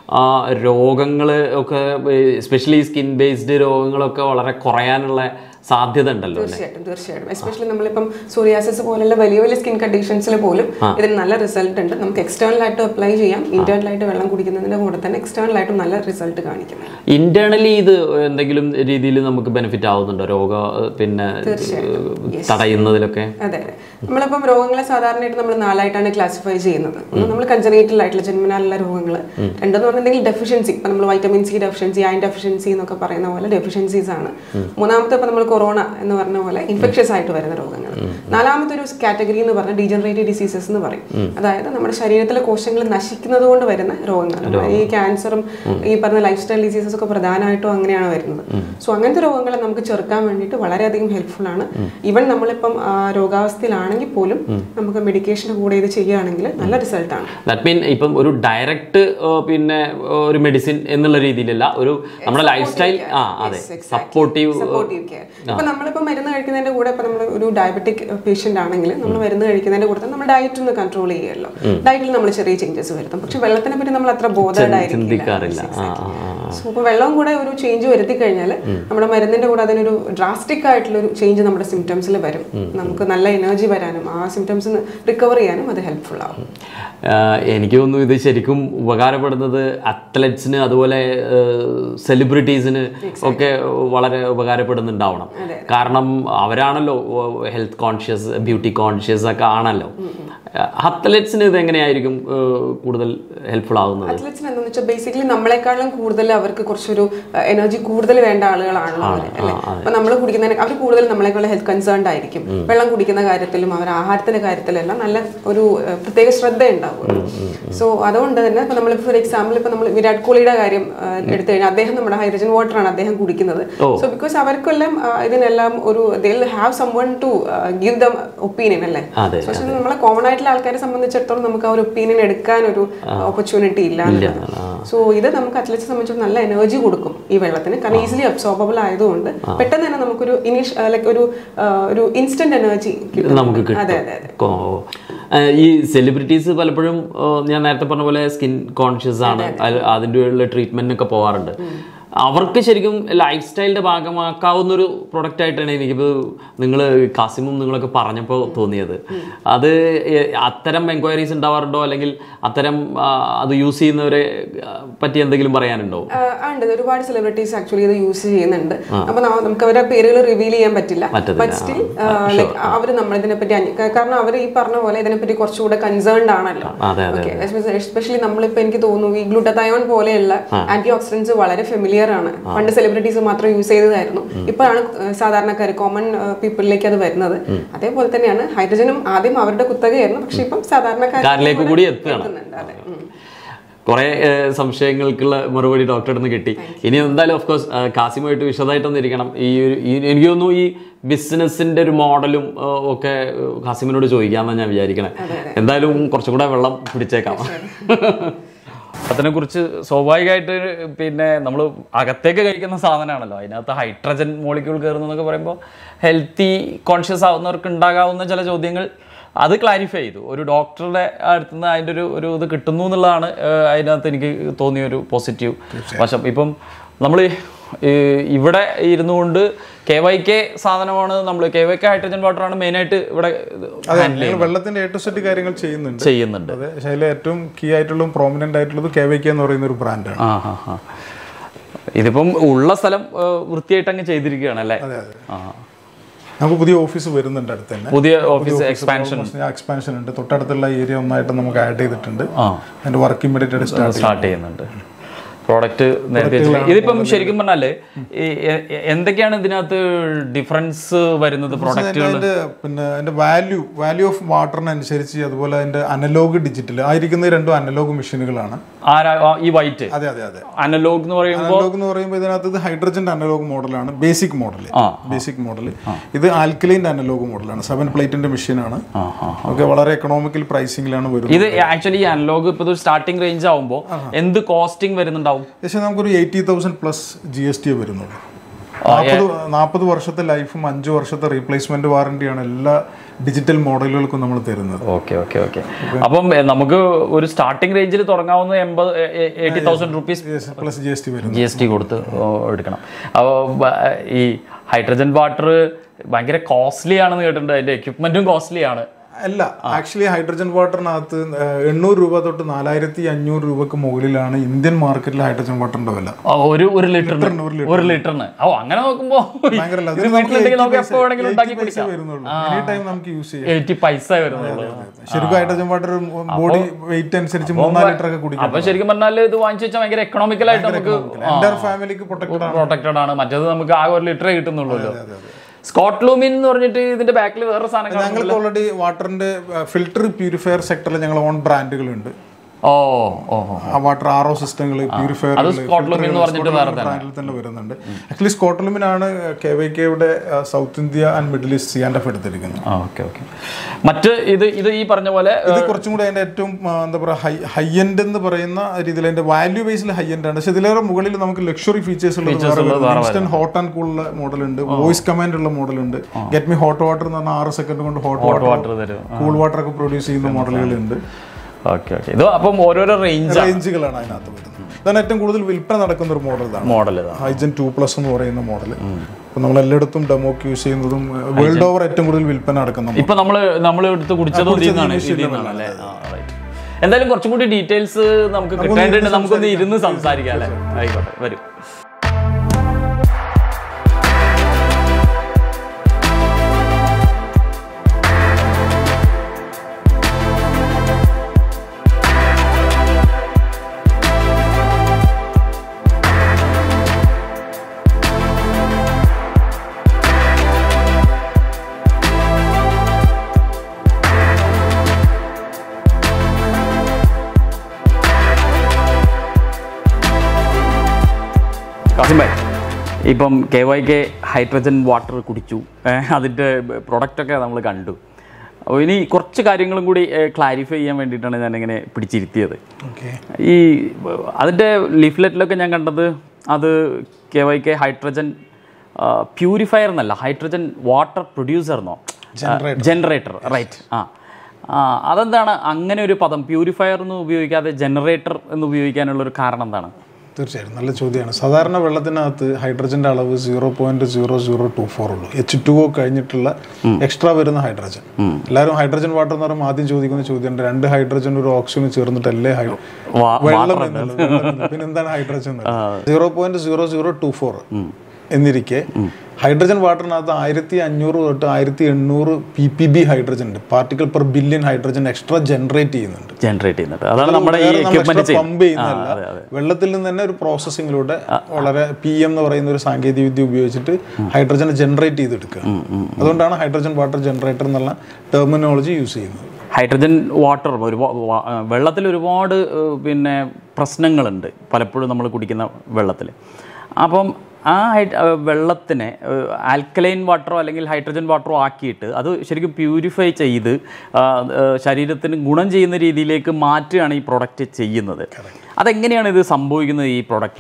Speaker 2: രോഗങ്ങൾ ഒക്കെ എസ്പെഷ്യലി സ്കിൻ ബേസ്ഡ് രോഗങ്ങളൊക്കെ വളരെ കുറയാനുള്ള സാധ്യത ഉണ്ടല്ലോ അല്ലേ
Speaker 1: തീർച്ചയായിട്ടും തീർച്ചയായിട്ടും എസ്പെഷ്യലി നമ്മളിപ്പം സോറിയാസിസ് പോലുള്ള വലിയ വലിയ സ്കിൻ കണ്ടീഷൻസിൽ പോലും ഇതിന് നല്ല റിസൾട്ട് ഉണ്ട് നമുക്ക് എക്സ്റ്റേണൽ ആയിട്ട് അപ്ലൈ ചെയ്യാം ഇന്റേണൽ ആയിട്ട് വെള്ളം കുടിക്കുന്നതിന്റെ കൂടെ തന്നെ എക്സ്റ്റേണൽ ആയിട്ടും നല്ല റിസൾട്ട് കാണിക്കുന്നത്
Speaker 2: ഇന്റേണലി ഇത് എന്തെങ്കിലും രീതിയിൽ നമുക്ക് ബെനിഫിറ്റ് ആവുന്നുണ്ടോ രോഗ പിന്നെ തടയുന്നതിലൊക്കെ
Speaker 1: അതെ അതെ നമ്മളിപ്പം രോഗങ്ങളെ സാധാരണയായിട്ട് നമ്മൾ നാലായിട്ടാണ് ക്ലാസിഫൈ ചെയ്യുന്നത് ഒന്ന് നമ്മൾ കൺജനേറ്റൽ ആയിട്ടുള്ള ജന്മനാലുള്ള രോഗങ്ങൾ രണ്ടെന്ന് പറഞ്ഞിട്ടുണ്ടെങ്കിൽ ഡെഫിഷ്യൻസി ഇപ്പം നമ്മൾ vitamin C deficiency iron deficiency എന്നൊക്കെ പറയുന്ന പോലെ ഡെഫിഷ്യൻസീസ് ആണ് മൂന്നാമത്തെ ഇപ്പം നമ്മൾ കൊറോണ എന്ന് പറഞ്ഞ പോലെ ഇൻഫെക്ഷ്യസ് ആയിട്ട് വരുന്ന രോഗങ്ങൾ നാലാമത്തെ ഒരു കാറ്റഗറി എന്ന് പറഞ്ഞാൽ ഡീജനറേറ്റീവ് ഡിസീസസ് എന്ന് പറയും അതായത് നമ്മുടെ ശരീരത്തിലെ കോശങ്ങൾ നശിക്കുന്നത് കൊണ്ട് വരുന്ന രോഗങ്ങൾ ഈ ക്യാൻസറും ഈ പറഞ്ഞ ലൈഫ് സ്റ്റൈൽ ഡിസീസസ് ഒക്കെ പ്രധാനമായിട്ടും അങ്ങനെയാണ് വരുന്നത് സോ അങ്ങനത്തെ രോഗങ്ങളെ നമുക്ക് ചെറുക്കാൻ വേണ്ടിയിട്ട് വളരെയധികം ഹെൽപ്ഫുൾ ആണ് ഈവൻ നമ്മളിപ്പം ആ, രോഗാവസ്ഥയിലാണെങ്കിൽ പോലും നമുക്ക് മെഡിക്കേഷൻ്റെ കൂടെ ഇത് ചെയ്യുകയാണെങ്കിൽ നല്ല റിസൾട്ടാണ്
Speaker 2: ദാറ്റ് മീൻ ഇപ്പം ഒരു ഡയറക്റ്റ് പിന്നെ ഒരു മെഡിസിൻ എന്നുള്ള രീതിയിലല്ല ഒരു നമ്മുടെ ലൈഫ് സ്റ്റൈൽ ആ അതെ സപ്പോർട്ടീവ്
Speaker 1: സപ്പോർട്ടീവ് കെയർ ഇപ്പൊ നമ്മളിപ്പോ മരുന്ന് കഴിക്കുന്നതിന്റെ കൂടെ ഇപ്പൊ നമ്മൾ ഒരു ഡയബറ്റിക് പേഷ്യന്റ് ആണെങ്കിൽ നമ്മൾ മരുന്ന് കഴിക്കുന്നതിന്റെ കൂടെ തന്നെ നമ്മൾ ഡയറ്റ് ഒന്ന് കൺട്രോൾ ചെയ്യുമല്ലോ ഡയറ്റിൽ നമ്മൾ ചെറിയ ചേഞ്ചസ് വരുത്തും പക്ഷെ വെള്ളത്തിനെ പറ്റി നമ്മൾ അത്ര ബോധേഡ്
Speaker 2: ചിന്തിക്കാറില്ല ആ ആ ആ.
Speaker 1: സോ ഇപ്പൊ വെള്ളം കൂടെ ഒരു ചേഞ്ച് വരുത്തി കഴിഞ്ഞാൽ നമ്മുടെ മരുന്നിന്റെ കൂടെ അതിനൊരു ഡ്രാസ്റ്റിക് ആയിട്ടുള്ള ഒരു ചേഞ്ച് നമ്മുടെ സിംറ്റംസിൽ വരും നമുക്ക് നല്ല എനർജി വരാനും ആ സിംറ്റംസ് റിക്കവർ ചെയ്യാനും അത് ഹെൽപ്ഫുൾ ആവും
Speaker 2: ആഹ് എനിക്ക് തോന്നുന്നു ഇത് ശരിക്കും ഉപകാരപ്പെടുന്നത് അത്ലറ്റ്സിന് അതുപോലെ സെലിബ്രിറ്റീസിന് ഒക്കെ വളരെ ഉപകാരപ്പെടുന്നുണ്ടാവണം കാരണം അവരാണല്ലോ ഹെൽത്ത് കോൺഷ്യസ് ബ്യൂട്ടി കോൺഷ്യസ് ഒക്കെ ആണല്ലോ അത്ലറ്റ്സിന് ഇത് എങ്ങനെയായിരിക്കും ആഹ് കൂടുതൽ ഹെൽപ്ഫുൾ ആകുന്നത്
Speaker 1: അത്ലറ്റ്സിന് എന്താണെന്ന് വെച്ചാൽ ബേസിക്കലി നമ്മളെക്കാളും കൂടുതൽ അവർക്ക് കുറച്ചൊരു എനർജി കൂടുതൽ വേണ്ട ആളുകളാണല്ലോ അവര് അല്ലെ അപ്പൊ നമ്മൾ കുടിക്കുന്നതിന് അവർ കൂടുതൽ നമ്മളെക്കാളും ഹെൽത്ത് കൺസേൺഡ് ആയിരിക്കും വെള്ളം കുടിക്കുന്ന കാര്യത്തിലും അവർ ആഹാരത്തിന്റെ കാര്യത്തിലെല്ലാം നല്ല ഒരു ഏഹ്, പ്രത്യേക ശ്രദ്ധ ഉണ്ടാവും സോ അതുകൊണ്ട് തന്നെ ഇപ്പൊ നമ്മൾ ഫോർ എക്സാമ്പിൾ ഇപ്പൊ നമ്മൾ വിരാട് കോഹ്ലിയുടെ കാര്യം ഏഹ്, എടുത്തു കഴിഞ്ഞാൽ അദ്ദേഹം നമ്മുടെ ഹൈഡ്രജൻ വാട്ടർ ആണ് അദ്ദേഹം കുടിക്കുന്നത് സോ ബിക്കോസ് അവർക്കെല്ലാം ആ, ഇതിനെല്ലാം ഒരു they have someone to give them opinion അല്ലേ
Speaker 2: അതെ
Speaker 1: പക്ഷെ നമ്മളെ കോമൺ ആയിട്ടുള്ള ആൾക്കാരെ സംബന്ധിച്ചിടത്തോളം നമുക്ക് ആ ഒരു ഒപ്പീനിയൻ എടുക്കാൻ ഒരു ഓപ്പർച്യൂണിറ്റി ഇല്ല സോ ഇത് നമുക്ക് അത്ലറ്റ്സ് സംബന്ധിച്ചിടത്തോളം നല്ല എനർജി കൊടുക്കും ഈ വെള്ളത്തിന് കാരണം ഈസിലി അബ്സോർബിൾ ആയതുകൊണ്ട് പെട്ടെന്ന് തന്നെ നമുക്കൊരു ഇനീഷ് ലൈക്ക് ഒരു ആ, ഒരു ഇൻസ്റ്റന്റ് എനർജി കിട്ടും
Speaker 2: നമുക്ക്
Speaker 1: അതെ
Speaker 2: കിട്ടും
Speaker 1: അതെ അതെ
Speaker 2: കോ- ആഹ് ഈ സെലിബ്രിറ്റീസ് പലപ്പോഴും ആഹ് ഞാൻ നേരത്തെ പറഞ്ഞ പോലെ സ്കിൻ കോൺഷ്യസ് ആണ് അത് അതിൻ്റെ ഉള്ള ട്രീറ്റ്മെന്റിനൊക്കെ പോകാറുണ്ട് അവർക്ക് ശരിക്കും ലൈഫ് സ്റ്റൈലിന്റെ ഭാഗമാക്കാവുന്ന ഒരു പ്രൊഡക്റ്റ് ആയിട്ടാണ് എനിക്കിപ്പോൾ നിങ്ങൾ കാസിമും നിങ്ങളൊക്കെ പറഞ്ഞപ്പോൾ തോന്നിയത് അത് എ- അത്തരം എൻക്വയറീസ് ഉണ്ടാവാറുണ്ടോ അല്ലെങ്കിൽ അത്തരം ആഹ് അത് യൂസ് ചെയ്യുന്നവരെ ആഹ് പറ്റി എന്തെങ്കിലും പറയാനുണ്ടോ
Speaker 1: ആ, ഉണ്ട് ഒരുപാട് സെലിബ്രിറ്റീസ് ആക്ച്വലി ഇത് യൂസ് ചെയ്യുന്നുണ്ട് അപ്പൊ നമ്മ- നമുക്ക് അവരുടെ പേരുകൾ റിവീൽ ചെയ്യാൻ പറ്റില്ല
Speaker 2: പറ്റത്തില്ല.
Speaker 1: ബട്ട് സ്റ്റിൽ ലൈക്ക് അവർ നമ്മളിതിനെ പറ്റി അന്വ- കാരണം അവർ ഈ പറഞ്ഞ പോലെ ഇതിനെപ്പറ്റി കുറച്ചുകൂടെ കൺസേൺഡ് ആണല്ലോ
Speaker 2: അതെ അതെ
Speaker 1: എസ്പെഷ്യലി നമ്മളിപ്പോ എനിക്ക് തോന്നുന്നു ഈ ഗ്ലൂട്ടതയോൺ പോലെയുള്ള ആന്റി ഓക്സിഡൻസ് വളരെ ഫെമിലിയർ ആണ് പണ്ട് സെലിബ്രിറ്റീസ് മാത്രം യൂസ് ചെയ്തതായിരുന്നു ഇപ്പോഴാണ് ഏഹ്, സാധാരണക്കാർ കോമൺ പീപ്പിളിലേക്ക് അത് വരുന്നത് അതേപോലെ തന്നെയാണ് ഹൈഡ്രജനും ആദ്യം അവരുടെ കുത്തകയായിരുന്നു പക്ഷെ ഇപ്പം സാധാരണക്കാരിലേക്ക്
Speaker 2: കാരിലേക്ക് കൂടി എത്തുകയാണ്.
Speaker 1: എത്തുന്നുണ്ട് അതെ ഉം.
Speaker 2: കുറെ ഏഹ്, സംശയങ്ങൾക്കുള്ള മറുപടി ഡോക്ടറുടെ നിന്ന് കിട്ടി ഇനി എന്തായാലും ഓഫ് കോഴ്സ് കാസിമായിട്ട് വിശദമായിട്ടൊന്നും ഇരിക്കണം ഈ ഒരു ഈ- എനിക്ക് തോന്നുന്നു ഈ ബിസിനസിന്റെ ഒരു മോഡലും ഏഹ്, ഒക്കെ ഏഹ്, കാസിമിനോട് ചോദിക്കാമെന്നാണ് ഞാൻ വിചാരിക്കണേ എന്തായാലും കുറച്ചും കൂടെ വെള്ളം പിടിച്ചേക്കാം അതിനെക്കുറിച്ച് സ്വാഭാവികമായിട്ട് പിന്നെ നമ്മൾ അകത്തേക്ക് കഴിക്കുന്ന സാധനമാണല്ലോ അതിനകത്ത് ഹൈഡ്രജൻ മോളിക്യൂൾ കയറുന്നതെന്നൊക്കെ പറയുമ്പോൾ ഹെൽത്തി കോൺഷ്യസ് ആവുന്നവർക്ക് ഉണ്ടാകാവുന്ന ചില ചോദ്യങ്ങൾ അത് ക്ലാരിഫൈ ചെയ്തു ഒരു ഡോക്ടറുടെ അടുത്ത് നിന്ന് അതിൻ്റെ ഒരു ഒരു ഇത് കിട്ടുന്നു എന്നുള്ളതാണ് ഏഹ്, അതിനകത്ത് എനിക്ക് തോന്നിയ ഒരു പോസിറ്റീവ് വശം ഇപ്പം നമ്മൾ ഈ ഇവിടെ ഇരുന്നു കൊണ്ട് കെ വൈ കെ സാധനമാണ് നമ്മൾ കെ വൈ കെ ഹൈഡ്രജൻ വാട്ടറാണ് മെയിനായിട്ട് ഇവിടെ
Speaker 3: അതെ നിങ്ങൾ വെള്ളത്തിന്റെ എ ടു സെറ്റ് കാര്യങ്ങൾ ചെയ്യുന്നുണ്ട്
Speaker 2: ചെയ്യുന്നുണ്ട്
Speaker 3: അതെ പക്ഷേ അതിൽ ഏറ്റവും കീ ആയിട്ടുള്ളതും പ്രോമിനന്റ് ആയിട്ടുള്ളത് കെ വൈ കെ എന്ന് പറയുന്ന ഒരു ബ്രാൻഡാണ്
Speaker 2: ആ ഹാ ഹാ ഇതിപ്പം ഉള്ള സ്ഥലം ഏ, വൃത്തിയായിട്ട് അങ്ങ് ചെയ്തിരിക്കുകയാണ് അല്ലേ
Speaker 3: അതെ അതെ
Speaker 2: ആ
Speaker 3: നമുക്ക് പുതിയ ഓഫീസ് വരുന്നുണ്ട് അടുത്ത് തന്നെ
Speaker 2: പുതിയ ഓഫീസ് എക്സ്പാൻഷൻ
Speaker 3: എക്സ്പാൻഷൻ ഉണ്ട് തൊട്ടടുത്തുള്ള ഏരിയ ഒന്നായിട്ട് നമുക്ക് ആഡ് ചെയ്തിട്ടുണ്ട്
Speaker 2: ആ
Speaker 3: അതിന്റെ വർക്ക് ഇമ്മീഡിയറ്റ് സ്റ്റാർട്ട്
Speaker 2: സ്റ്റാർട്ട് ചെയ്യുന്നുണ്ട് പ്രോഡക്റ്റ് നേരത്തെ വെച്ചിട്ട് ഇതിപ്പം ശരിക്കും പറഞ്ഞാല് ഈ എ- എ- എന്തൊക്കെയാണ് ഇതിനകത്ത് ഡിഫറൻസ് വരുന്നത് പ്രോഡക്റ്റുകൾ
Speaker 3: അതിന്റെ പിന്നെ അതിന്റെ വാല്യൂ വാല്യൂ ഓഫ് വാട്ടറിനനുസരിച്ച് അതുപോലെ അതിന്റെ അനലോഗ് ഡിജിറ്റൽ ആയിരിക്കുന്ന രണ്ടും അനലോഗ് മെഷീനുകളാണ്
Speaker 2: ആരാ ആ, ഈ വൈറ്റ്
Speaker 3: അതെ അതെ അതെ
Speaker 2: അനലോഗ് എന്ന് പറയുമ്പോൾ
Speaker 3: അനലോഗ് എന്ന് പറയുമ്പോൾ ഇതിനകത്ത് ഇത് ഹൈഡ്രജന്റെ അനലോഗ് മോഡലാണ് ബേസിക് മോഡൽ
Speaker 2: ആ.
Speaker 3: ബേസിക് മോഡൽ ഇത് ആൽക്കലൈൻ്റെ അനലോഗ് മോഡലാണ് സെവൻ പ്ലേറ്റിന്റെ മെഷീനാണ്
Speaker 2: ആ ആ
Speaker 3: ഓക്കെ വളരെ എക്കണോമിക്കൽ പ്രൈസിംഗിലാണ് വരുന്നത്
Speaker 2: ഇത് ആക്ച്വലി ഈ അനലോഗ് ഇപ്പോൾ സ്റ്റാർട്ടിംഗ് റേഞ്ച് ആവുമ്പോൾ എന്ത് കോസ്റ്റിംഗ് വരുന്നുണ്ടാവും
Speaker 3: ഏകദേശം നമുക്കൊരു eighty thousand plus G S T വരുന്നുള്ളൂ നാൽപ്പത് നാൽപ്പത് വർഷത്തെ ലൈഫും അഞ്ച് വർഷത്തെ റീപ്ലേസ്മെന്റ് വാറണ്ടിയാണ് എല്ലാ ഡിജിറ്റൽ മോഡലുകൾക്കും നമ്മൾ തരുന്നത്
Speaker 2: ഓക്കെ ഓക്കെ ഓക്കെ അപ്പം എ, നമുക്ക് ഒരു സ്റ്റാർട്ടിംഗ് റേഞ്ചിൽ തുടങ്ങാവുന്ന എൺപത് eighty thousand rupees
Speaker 3: plus G S T വരുന്നത്
Speaker 2: ജി എസ് ടി കൊടുത്ത് ഓ, എടുക്കണം അപ്പോൾ ഈ ഹൈഡ്രജൻ വാട്ടർ ഭയങ്കര കോസ്റ്റ്ലി ആണെന്ന് കേട്ടിട്ടുണ്ട് അതിന്റെ എക്യുപ്മെന്റും കോസ്റ്റ്ലി ആണ്
Speaker 3: അല്ല ആക്ച്വലി ഹൈഡ്രജൻ വാട്ടറിനകത്ത് എണ്ണൂറ് രൂപ തൊട്ട് നാലായിരത്തി അഞ്ഞൂറ് രൂപക്ക് മുകളിലാണ് ഇന്ത്യൻ മാർക്കറ്റിൽ ഹൈഡ്രജൻ വാട്ടറിന്റെ വില
Speaker 2: ആ, ഒരു ഒരു ലിറ്ററിന് ഒരു ലിറ്ററിന് ഓ അങ്ങനെ നോക്കുമ്പോ
Speaker 3: ഭയങ്കര
Speaker 2: ഇത് വീട്ടിലുണ്ടെങ്കിൽ നമുക്ക് എപ്പോ വേണമെങ്കിലും ഉണ്ടാക്കി കുടിക്കാം
Speaker 3: വരുന്നുള്ളൂ എനി ടൈം നമുക്ക് യൂസ് ചെയ്യാം
Speaker 2: എയ്റ്റി പൈസ വരുന്നുള്ളൂ
Speaker 3: ശരിക്കും ഹൈഡ്രജൻ വാട്ടർ ബോഡി വെയിറ്റ് അനുസരിച്ച് മൂന്നാല് ലിറ്റർ ഒക്കെ കുടിക്കാം
Speaker 2: അപ്പൊ ശരിക്കും പറഞ്ഞാൽ ഇത് വാങ്ങിച്ചു വെച്ചാൽ ഭയങ്കര എക്കണോമിക്കൽ ആയിട്ട് നമുക്ക്
Speaker 3: എൻ്റെ ഫാമിലിക്ക് പ്രൊട്ടക്ട്
Speaker 2: പ്രൊട്ടക്റ്റഡ് ആണ് മറ്റേത് നമുക്ക് ആകെ ഒരു ലിറ്ററേ കിട്ടുന്നുള്ളൂ സ്കോട്ട് ലൂമിൻ എന്ന് പറഞ്ഞിട്ട് ഇതിന്റെ ബാക്കിൽ വേറെ സാധനം
Speaker 3: ഞങ്ങൾക്ക് ഓൾറെഡി വാട്ടറിന്റെ ഫിൽട്ടർ പ്യൂരിഫയർ സെക്ടറിൽ ഞങ്ങൾ ഓൺ ബ്രാൻഡുകളുണ്ട്
Speaker 2: ഓ ഓ ഓ.
Speaker 3: ആ വാട്ടർ ആർ ഒ സിസ്റ്റങ്ങൾ പ്യൂരിഫയർ
Speaker 2: അത് സ്കോട്ട്ലൂമിൻ എന്ന് പറഞ്ഞിട്ട് വേറെ തന്നെ
Speaker 3: ബ്രാൻഡിൽ തന്നെ വരുന്നുണ്ട് ആക്ച്വലി സ്കോട്ട്ലൂമിനാണ് കെ വൈ കെയുടെ South India and Middle East C and F എടുത്തിരിക്കുന്നത്
Speaker 2: ആ ഓക്കെ ഓക്കെ മറ്റ് ഇത് ഇത് ഈ പറഞ്ഞ പോലെ
Speaker 3: ഇത് കുറച്ചും കൂടി അതിന്റെ ഏറ്റവും ആ, എന്താ പറയുക ഹൈ ഹൈ എൻഡ് എന്ന് പറയുന്ന രീതിയിൽ അതിന്റെ വാല്യൂ ബേസിൽ ഹൈ എൻഡ് ആണ് പക്ഷെ ഇതിലേറെ മുകളിൽ നമുക്ക് ലക്ഷറി ഫീച്ചേഴ്സ് ഉള്ളത് ഇൻസ്റ്റന്റ് ഹോട്ട് ആൻഡ് കൂൾ ഉള്ള മോഡൽ ഉണ്ട് വോയിസ് കമാൻഡ് ഉള്ള മോഡൽ ഉണ്ട് ഗെറ്റ് മീ ഹോട്ട് വാട്ടർ എന്ന് പറഞ്ഞാൽ ആറ് സെക്കൻഡ് കൊണ്ട് ഹോട്ട് വാട്ടർ
Speaker 2: വാട്ടർ തരും
Speaker 3: കൂൾ വാട്ടർ ഒക്കെ പ്രൊഡ്യൂസ് ചെയ്യുന്ന മോഡലുകളുണ്ട്
Speaker 2: ഓക്കെ ഓക്കെ ഇത് അപ്പം ഓരോരോ റേഞ്ച്
Speaker 3: റേഞ്ചുകളാണ് അതിനകത്ത് വരുന്നത് ഇതാണ് ഏറ്റവും കൂടുതൽ വിൽപ്പന നടക്കുന്ന ഒരു മോഡൽ ഇതാണ്
Speaker 2: മോഡൽ ഇതാണ്
Speaker 3: ഹൈജൻ ടു പ്ലസ് എന്ന് പറയുന്ന മോഡൽ ഇപ്പൊ നമ്മൾ എല്ലായിടത്തും ഡെമോക്ക് യൂസ് ചെയ്യുന്നതും വേൾഡ് ഓവർ ഏറ്റവും കൂടുതൽ വിൽപ്പന നടക്കുന്ന
Speaker 2: ഇപ്പൊ നമ്മള് നമ്മൾ എടുത്ത് കുടിച്ചതും ഇതിൽ നിന്നാണ് ഇതിൽ നിന്നാണ് അല്ലേ ആ, right. എന്തായാലും കുറച്ചും കൂടി ഡീറ്റെയിൽസ് നമുക്ക് കിട്ടേണ്ടതുണ്ട് നമുക്കൊന്ന് ഇരുന്ന് സംസാരിക്കാം അല്ലേ ആയിക്കോട്ടെ വരും കാസിം ഭായ് ഇപ്പം K Y K hydrogen water കുടിച്ചു ഏഹ് അതിൻ്റെ പ്രൊഡക്റ്റൊക്കെ നമ്മൾ കണ്ടു അപ്പോൾ ഇനി കുറച്ച് കാര്യങ്ങളും കൂടി ക്ലാരിഫൈ ചെയ്യാൻ വേണ്ടിയിട്ടാണ് ഞാനിങ്ങനെ പിടിച്ചിരുത്തിയത്
Speaker 3: ഓക്കെ
Speaker 2: ഈ അതിൻ്റെ ലീഫ്ലെറ്റിലൊക്കെ ഞാൻ കണ്ടത് അത് K Y K hydrogen purifier എന്നല്ല ഹൈഡ്രജൻ വാട്ടർ പ്രൊഡ്യൂസർ എന്നോ ജനറേറ്റർ റൈറ്റ് ആ ആ, അതെന്താണ് അങ്ങനെ ഒരു പദം പ്യൂരിഫയർ എന്ന് ഉപയോഗിക്കാതെ ജനറേറ്റർ എന്ന് ഉപയോഗിക്കാനുള്ള ഒരു കാരണം എന്താണ്
Speaker 3: തീർച്ചയായും നല്ല ചോദ്യമാണ് സാധാരണ വെള്ളത്തിനകത്ത് ഹൈഡ്രജന്റെ അളവ് zero point zero zero two four ഉള്ളൂ എച്ച് ടു ഒ കഴിഞ്ഞിട്ടുള്ള എക്സ്ട്രാ വരുന്ന ഹൈഡ്രജൻ എല്ലാവരും ഹൈഡ്രജൻ വാട്ടർ എന്ന് പറയുമ്പോൾ ആദ്യം ചോദിക്കുന്ന ചോദ്യമുണ്ട് രണ്ട് ഹൈഡ്രജൻ ഒരു ഓക്സിജൻ ചേർന്നിട്ടല്ലേ ഹൈ
Speaker 2: വാ-
Speaker 3: വെള്ളം എന്നുള്ളത് വെള്ളം എന്നുള്ളത്. പിന്നെ എന്താണ് hydrogen zero point zero zero two four എന്നിരിക്കെ ഹൈഡ്രജൻ വാട്ടറിനകത്ത് ആയിരത്തി അഞ്ഞൂറ് തൊട്ട് ആയിരത്തി എണ്ണൂറ് പി പി ബി ഹൈഡ്രജൻ ഉണ്ട് particle per billion hydrogen extra generate ചെയ്യുന്നുണ്ട്
Speaker 2: ജനറേറ്റ് ചെയ്യുന്നത് അതാണ് നമ്മുടെ ഈ
Speaker 3: വേറെ നമ്മൾ
Speaker 2: എക്യുപ്മെന്റ്
Speaker 3: extra പമ്പ് ചെയ്യുന്നതല്ല വെള്ളത്തിൽ നിന്ന് തന്നെ ഒരു പ്രോസസ്സിങ്ങിലൂടെ വളരെ പി എം എന്ന് പറയുന്ന ഒരു സാങ്കേതിക വിദ്യ ഉപയോഗിച്ചിട്ട് ഹൈഡ്രജൻ ജനറേറ്റ് ചെയ്തെടുക്കുക അതുകൊണ്ടാണ് ഹൈഡ്രജൻ വാട്ടർ ജനറേറ്റർ എന്നുള്ള ടെർമിനോളജി യൂസ് ചെയ്യുന്നത്
Speaker 2: ഹൈഡ്രജൻ വാട്ടർ ഒരുപാട് വെള്ളത്തിൽ ഒരുപാട് ഏഹ്, പിന്നെ പ്രശ്നങ്ങളുണ്ട് പലപ്പോഴും നമ്മൾ കുടിക്കുന്ന വെള്ളത്തിൽ അപ്പം ആ ഹൈ ഏഹ്, വെള്ളത്തിനെ ആൽക്കലൈൻ വാട്ടറോ അല്ലെങ്കിൽ ഹൈഡ്രജൻ വാട്ടറോ ആക്കിയിട്ട് അത് ശരിക്കും പ്യൂരിഫൈ ചെയ്ത് ആ, ഏഹ്, ശരീരത്തിന് ഗുണം ചെയ്യുന്ന രീതിയിലേക്ക് മാറ്റുകയാണ് ഈ പ്രൊഡക്റ്റ് ചെയ്യുന്നത് അതെങ്ങനെയാണ് ഇത് സംഭവിക്കുന്നത് ഈ പ്രൊഡക്റ്റിൽ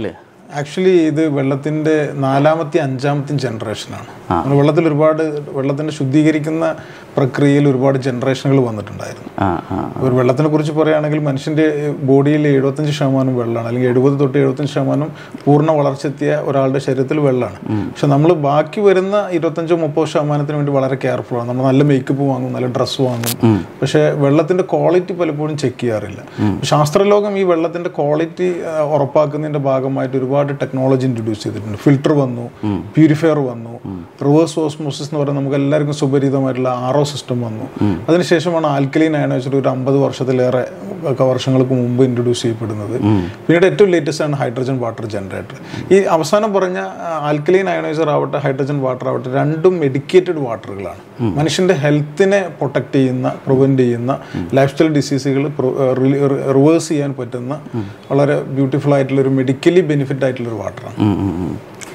Speaker 3: ആക്ച്വലി ഇത് വെള്ളത്തിന്റെ നാലാമത്തെ അഞ്ചാമത്തെ ജനറേഷനാണ് നമ്മൾ വെള്ളത്തിൽ ഒരുപാട് വെള്ളത്തിന്റെ ശുദ്ധീകരിക്കുന്ന പ്രക്രിയയിൽ ഒരുപാട് ജനറേഷനുകൾ വന്നിട്ടുണ്ടായിരുന്നു
Speaker 2: ആ ആ
Speaker 3: ഒരു വെള്ളത്തിനെ കുറിച്ച് പറയുകയാണെങ്കിൽ മനുഷ്യന്റെ ബോഡിയിൽ എഴുപത്തഞ്ച് ശതമാനം വെള്ളമാണ് അല്ലെങ്കിൽ എഴുപത് തൊട്ട് എഴുപത്തഞ്ച് ശതമാനം പൂർണ്ണ വളർച്ചെത്തിയ ഒരാളുടെ ശരീരത്തിൽ വെള്ളമാണ് പക്ഷെ നമ്മൾ ബാക്കി വരുന്ന ഇരുപത്തഞ്ചോ മുപ്പത് ശതമാനത്തിന് വേണ്ടി വളരെ കെയർഫുൾ ആണ് നമ്മൾ നല്ല മേക്കപ്പ് വാങ്ങും നല്ല ഡ്രസ്സ് വാങ്ങും പക്ഷെ വെള്ളത്തിന്റെ ക്വാളിറ്റി പലപ്പോഴും ചെക്ക് ചെയ്യാറില്ല ശാസ്ത്രലോകം ഈ വെള്ളത്തിന്റെ ക്വാളിറ്റി ഉറപ്പാക്കുന്നതിന്റെ ഭാഗമായിട്ട് ഒരുപാട് ടെക്നോളജി ഇൻട്രൊഡ്യൂസ് ചെയ്തിട്ടുണ്ട് ഫിൽട്ടർ വന്നു പ്യൂരിഫയർ വന്നു റിവേഴ്സ് ഓസ്മോസിസ് എന്ന് പറയുന്ന നമുക്ക് എല്ലാവർക്കും സുപരിതമായിട്ടുള്ള ആർ ഒ സിസ്റ്റം വന്നു അതിനുശേഷമാണ് ആൽക്കലൈൻ അയണൈസർ ഒരു അമ്പത് വർഷത്തിലേറെ ഒക്കെ വർഷങ്ങൾക്ക് മുമ്പ് ഇൻട്രൊഡ്യൂസ് ചെയ്യപ്പെടുന്നത് പിന്നീട് ഏറ്റവും ലേറ്റസ്റ്റ് ആണ് ഹൈഡ്രജൻ വാട്ടർ ജനറേറ്റർ ഈ അവസാനം പറഞ്ഞ ആൽക്കലൈൻ അയണൈസർ ആവട്ടെ ഹൈഡ്രജൻ വാട്ടർ ആവട്ടെ രണ്ടും മെഡിക്കേറ്റഡ് വാട്ടറുകളാണ് മനുഷ്യന്റെ ഹെൽത്തിനെ പ്രൊട്ടക്ട് ചെയ്യുന്ന പ്രിവെന്റ് ചെയ്യുന്ന ലൈഫ് സ്റ്റൈൽ ഡിസീസുകൾ റിവേഴ്സ് ചെയ്യാൻ പറ്റുന്ന വളരെ ബ്യൂട്ടിഫുൾ ആയിട്ടുള്ള ഒരു മെഡിക്കലി ബെനിഫിറ്റ് ആയിട്ടുള്ള ഒരു വാട്ടറാണ്
Speaker 2: ഉം, ഉം, ഉം.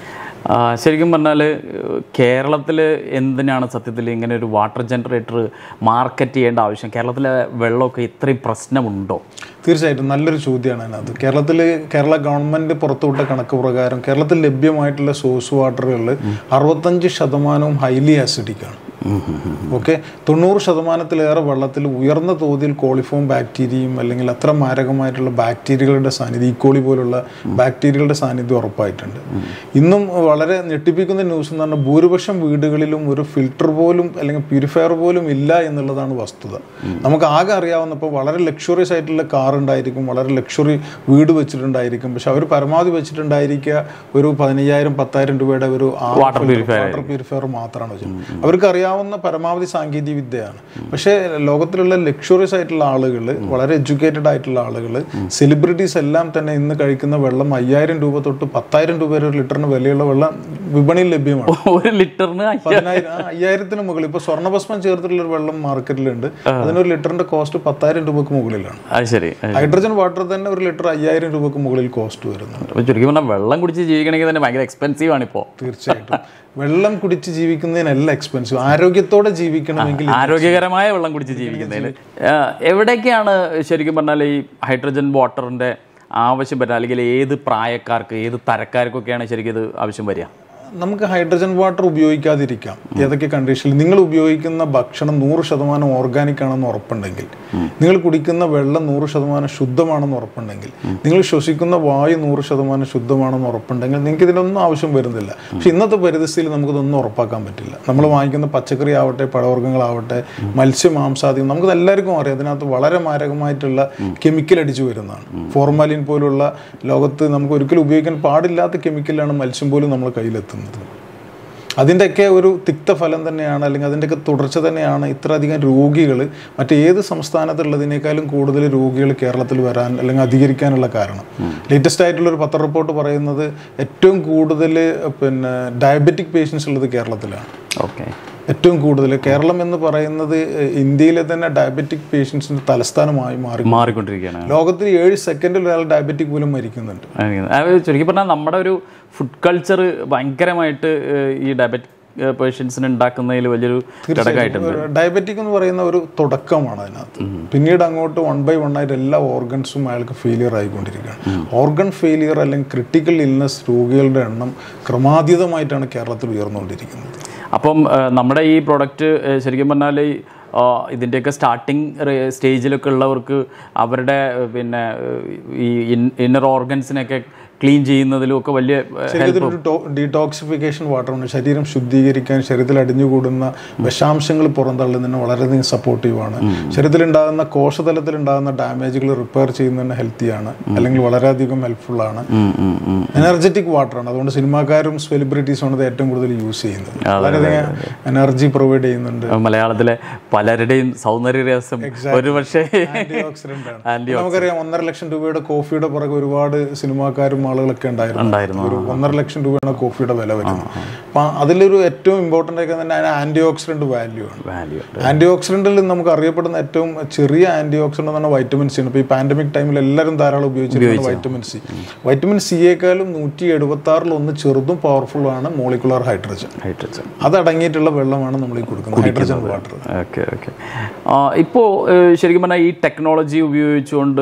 Speaker 2: ആ, ശരിക്കും പറഞ്ഞാൽ കേരളത്തിൽ എന്തിനാണ് സത്യത്തിൽ ഇങ്ങനെ ഒരു വാട്ടർ ജനറേറ്റർ മാർക്കറ്റ് ചെയ്യേണ്ട ആവശ്യം കേരളത്തിലെ വെള്ളമൊക്കെ ഇത്രയും പ്രശ്നമുണ്ടോ
Speaker 3: തീർച്ചയായിട്ടും നല്ലൊരു ചോദ്യമാണ് അതിനകത്ത് കേരളത്തിൽ കേരള ഗവൺമെന്റ് പുറത്തുവിട്ട കണക്ക് പ്രകാരം കേരളത്തിൽ ലഭ്യമായിട്ടുള്ള സോഴ്സ് വാട്ടറുകളിൽ അറുപത്തഞ്ച് ശതമാനവും ഹൈലി ആസിഡിക് ആണ് ഓക്കെ തൊണ്ണൂറ് ശതമാനത്തിലേറെ വെള്ളത്തിൽ ഉയർന്ന തോതിൽ കോളിഫോം ബാക്ടീരിയയും അല്ലെങ്കിൽ അത്ര മാരകമായിട്ടുള്ള ബാക്ടീരിയകളുടെ സാന്നിധ്യം ഈക്കോളി പോലുള്ള ബാക്ടീരിയകളുടെ സാന്നിധ്യം ഉറപ്പായിട്ടുണ്ട് ഇന്നും വളരെ ഞെട്ടിപ്പിക്കുന്ന ന്യൂസ് എന്ന് പറഞ്ഞാൽ ഭൂരിപക്ഷം വീടുകളിലും ഒരു ഫിൽട്ടർ പോലും അല്ലെങ്കിൽ പ്യൂരിഫയർ പോലും ഇല്ല എന്നുള്ളതാണ് വസ്തുത നമുക്ക് ആകെ അറിയാവുന്ന ഇപ്പോൾ വളരെ ലക്ഷറിയസ് ആയിട്ടുള്ള കാർ ഉണ്ടായിരിക്കും വളരെ ലക്ഷറി വീട് വെച്ചിട്ടുണ്ടായിരിക്കും പക്ഷെ അവർ പരമാവധി വെച്ചിട്ടുണ്ടായിരിക്കുക ഒരു പതിനയ്യായിരം പത്തായിരം രൂപയുടെ ഒരു
Speaker 2: Water purifier
Speaker 3: വാട്ടർ പ്യൂരിഫയർ മാത്രമാണ് വെച്ചത് അവർക്ക് അറിയാവുന്ന പരമാവധി സാങ്കേതിക വിദ്യയാണ് പക്ഷേ ലോകത്തിലുള്ള ലക്ഷറിയസ് ആയിട്ടുള്ള ആളുകൾ വളരെ എഡ്യൂക്കേറ്റഡ് ആയിട്ടുള്ള ആളുകൾ സെലിബ്രിറ്റീസ് എല്ലാം തന്നെ ഇന്ന് കഴിക്കുന്ന വെള്ളം അയ്യായിരം രൂപ തൊട്ട് പത്തായിരം രൂപ വരെ ഒരു ലിറ്ററിന് വിലയുള്ള വെള്ളം വിപണിയിൽ ലഭ്യമാണ്
Speaker 2: ഒരു ലിറ്ററിന് അയ്യ-
Speaker 3: പതിനായിരം ആ, അയ്യായിരത്തിന് മുകളിൽ ഇപ്പൊ സ്വർണ്ണഭസ്മം ചേർത്തിട്ടുള്ള ഒരു വെള്ളം മാർക്കറ്റിലുണ്ട് അതിനൊരു ലിറ്ററിന്റെ കോസ്റ്റ് പത്തായിരം രൂപക്ക് മുകളിലാണ്
Speaker 2: അത് ശരി അത് ശരി.
Speaker 3: ഹൈഡ്രജൻ വാട്ടർ തന്നെ ഒരു ലിറ്റർ അയ്യായിരം രൂപക്ക് മുകളിൽ കോസ്റ്റ് വരുന്നുണ്ട്
Speaker 2: അപ്പോൾ ചുരുക്കി പറഞ്ഞാൽ വെള്ളം കുടിച്ച് ജീവിക്കണമെങ്കിൽ തന്നെ ഭയങ്കര എക്സ്പെൻസീവ് ആണ് ഇപ്പോൾ
Speaker 3: തീർച്ചയായിട്ടും വെള്ളം കുടിച്ച് ജീവിക്കുന്നതിനല്ല എക്സ്പെൻസീവ് ആരോഗ്യത്തോടെ ജീവിക്കണമെങ്കിൽ
Speaker 2: ആരോഗ്യകരമായ വെള്ളം കുടിച്ച് ജീവിക്കുന്നതിന് ആ, എവിടേക്കാണ് ശരിക്കും പറഞ്ഞാൽ ഈ ഹൈഡ്രജൻ വാട്ടറിൻ്റെ ആവശ്യം വരുന്നത് അല്ലെങ്കിൽ ഏത് പ്രായക്കാർക്ക് ഏത് തരക്കാർക്കൊക്കെയാണ് ശരിക്കും ഇത് ആവശ്യം വരിക
Speaker 3: നമുക്ക് ഹൈഡ്രജൻ വാട്ടർ ഉപയോഗിക്കാതിരിക്കാം ഏതൊക്കെ കണ്ടീഷനിൽ നിങ്ങൾ ഉപയോഗിക്കുന്ന ഭക്ഷണം നൂറ് ശതമാനം ഓർഗാനിക് ആണെന്ന് ഉറപ്പുണ്ടെങ്കിൽ നിങ്ങൾ കുടിക്കുന്ന വെള്ളം നൂറ് ശതമാനം ശുദ്ധമാണെന്ന് ഉറപ്പുണ്ടെങ്കിൽ നിങ്ങൾ ശ്വസിക്കുന്ന വായു നൂറ് ശതമാനം ശുദ്ധമാണെന്ന് ഉറപ്പുണ്ടെങ്കിൽ നിങ്ങൾക്ക് ഇതിനൊന്നും ആവശ്യം വരുന്നില്ല പക്ഷെ ഇന്നത്തെ പരിസ്ഥിതിയിൽ നമുക്കിതൊന്നും ഉറപ്പാക്കാൻ പറ്റില്ല നമ്മൾ വാങ്ങിക്കുന്ന പച്ചക്കറി ആവട്ടെ പഴവർഗ്ഗങ്ങളാവട്ടെ മത്സ്യ മാംസാദികൾ നമുക്ക് എല്ലാവർക്കും അറിയാം അതിനകത്ത് വളരെ മാരകമായിട്ടുള്ള കെമിക്കൽ അടിച്ചു വരുന്നതാണ് ഫോർമാലിൻ പോലുള്ള ലോകത്ത് നമുക്ക് ഒരിക്കലും ഉപയോഗിക്കാൻ പാടില്ലാത്ത കെമിക്കലാണ് മത്സ്യം പോലും നമ്മുടെ കയ്യിലെത്തുന്നത് അതിൻ്റെയൊക്കെ ഒരു തിക്തഫലം തന്നെയാണ് അല്ലെങ്കിൽ അതിൻ്റെയൊക്കെ തുടർച്ച തന്നെയാണ് ഇത്രയധികം രോഗികൾ മറ്റേത് സംസ്ഥാനത്തുള്ളതിനേക്കാളും കൂടുതൽ രോഗികൾ കേരളത്തിൽ വരാൻ അല്ലെങ്കിൽ അധികരിക്കാനുള്ള കാരണം ലേറ്റസ്റ്റ് ആയിട്ടുള്ള ഒരു പത്ര റിപ്പോർട്ട് പറയുന്നത് ഏറ്റവും കൂടുതൽ പിന്നെ ഡയബറ്റിക് പേഷ്യൻസ് ഉള്ളത് കേരളത്തിലാണ്
Speaker 2: ഓക്കെ
Speaker 3: ഏറ്റവും കൂടുതൽ കേരളം എന്ന് പറയുന്നത് ഇന്ത്യയിലെ തന്നെ ഡയബറ്റിക് പേഷ്യൻസിന്റെ തലസ്ഥാനമായി മാറി
Speaker 2: മാറിക്കൊണ്ടിരിക്കുകയാണ്
Speaker 3: ലോകത്തിൽ ഏഴ് സെക്കൻഡിൽ ഒരാൾ ഡയബറ്റിക് മൂലം മരിക്കുന്നുണ്ട്
Speaker 2: അത് ചുരുക്കി പറഞ്ഞാൽ നമ്മുടെ ഒരു ഫുഡ് കൾച്ചർ ഭയങ്കരമായിട്ട് ഏഹ്, ഈ ഡയബറ്റിക് പേഷ്യൻസിന് ഉണ്ടാക്കുന്നതിൽ വലിയൊരു ഘടകമായിട്ടുണ്ട്
Speaker 3: ഡയബറ്റിക് എന്ന് പറയുന്ന ഒരു തുടക്കമാണ് അതിനകത്ത് പിന്നീട് അങ്ങോട്ട് വൺ ബൈ വൺ ആയിട്ട് എല്ലാ ഓർഗൻസും അയാൾക്ക് ഫെയിലിയർ ആയിക്കൊണ്ടിരിക്കുകയാണ് ഓർഗൻ ഫെയിലിയർ അല്ലെങ്കിൽ ക്രിട്ടിക്കൽ ഇൽനെസ് രോഗികളുടെ എണ്ണം ക്രമാതീതമായിട്ടാണ് കേരളത്തിൽ ഉയർന്നുകൊണ്ടിരിക്കുന്നത്
Speaker 2: അപ്പം ഏഹ്, നമ്മുടെ ഈ പ്രൊഡക്റ്റ് ശരിക്കും പറഞ്ഞാൽ ഈ, ആ, ഇതിൻ്റെയൊക്കെ സ്റ്റാർട്ടിങ് സ്റ്റേജിലൊക്കെ ഉള്ളവർക്ക് അവരുടെ ഏഹ്, പിന്നെ ഏഹ്, ഈ ഇന്നർ ഓർഗൻസിനെയൊക്കെ ക്ലീൻ ചെയ്യുന്നതിലും ഒക്കെ വലിയ ഏഹ്,
Speaker 3: ശരീരത്തിലൊരു ഡീടോക്സിഫിക്കേഷൻ വാട്ടറാണ് ശരീരം ശുദ്ധീകരിക്കാൻ ശരീരത്തിൽ അടിഞ്ഞുകൂടുന്ന വിഷാംശങ്ങൾ പുറന്തള്ളുന്നതിന് വളരെയധികം സപ്പോർട്ടീവാണ് ശരീരത്തിലുണ്ടാകുന്ന കോശതലത്തിൽ ഉണ്ടാകുന്ന ഡാമേജുകൾ റിപ്പയർ ചെയ്യുന്നതിന് ഹെൽത്തിയാണ് അല്ലെങ്കിൽ വളരെയധികം ഹെൽപ്ഫുൾ ആണ്
Speaker 2: ഉം, ഉം, ഉം.
Speaker 3: എനർജറ്റിക് വാട്ടറാണ് അതുകൊണ്ട് സിനിമാക്കാരും സെലിബ്രിറ്റീസും ആണ് ഇത് ഏറ്റവും കൂടുതൽ യൂസ് ചെയ്യുന്നത് വളരെയധികം എനർജി പ്രൊവൈഡ് ചെയ്യുന്നുണ്ട്
Speaker 2: മലയാളത്തിലെ പലരുടെയും സൗന്ദര്യ രഹസ്യം ഒരു പക്ഷേ
Speaker 3: ആന്റി ഓക്സിഡന്റ് ആണ്
Speaker 2: Anti-
Speaker 3: നമുക്കറിയാം ഒന്നര ലക്ഷം രൂപയുടെ കോഫിയുടെ പുറകെ ഒരുപാട് സിനിമാക്കാരും ആളുകളൊക്കെ ഉണ്ടായിരുന്നു
Speaker 2: ഉണ്ടായിരുന്നു
Speaker 3: ഒരു ഒന്നര ലക്ഷം രൂപയാണ് കോഫിയുടെ വില വരുന്നത് അപ്പൊ അതിലൊരു ഏറ്റവും ഇമ്പോർട്ടന്റ് ഒക്കെ തന്നെ ആന്റി ഓക്സിഡന്റ് വാല്യൂ ആണ്
Speaker 2: വാല്യൂ
Speaker 3: ആന്റി ഓക്സിഡന്റിൽ നമുക്ക് അറിയപ്പെടുന്ന ഏറ്റവും ചെറിയ ആന്റി ഓക്സിഡന്റ് എന്ന് പറഞ്ഞാൽ വൈറ്റമിൻ സി ആണ് ഇപ്പൊ ഈ പാൻഡമിക് ടൈമിൽ എല്ലാവരും ധാരാളം ഉപയോഗിച്ചിരുന്നത് വൈറ്റമിൻ സി വൈറ്റമിൻ സിയേക്കാളും നൂറ്റി എഴുപത്തി ആറിൽ ഒന്ന് ചെറുതും പവർഫുൾ ആണ് മോളിക്കുലർ ഹൈഡ്രജൻ
Speaker 2: ഹൈഡ്രജൻ
Speaker 3: അതടങ്ങിയിട്ടുള്ള വെള്ളമാണ് നമ്മൾ ഈ കൊടുക്കുന്നത് ഹൈഡ്രജൻ വാട്ടർ
Speaker 2: ഓക്കെ ഓക്കെ ഇപ്പോൾ ശരിക്കും പറഞ്ഞാൽ ഈ ടെക്നോളജി ഉപയോഗിച്ചുകൊണ്ട്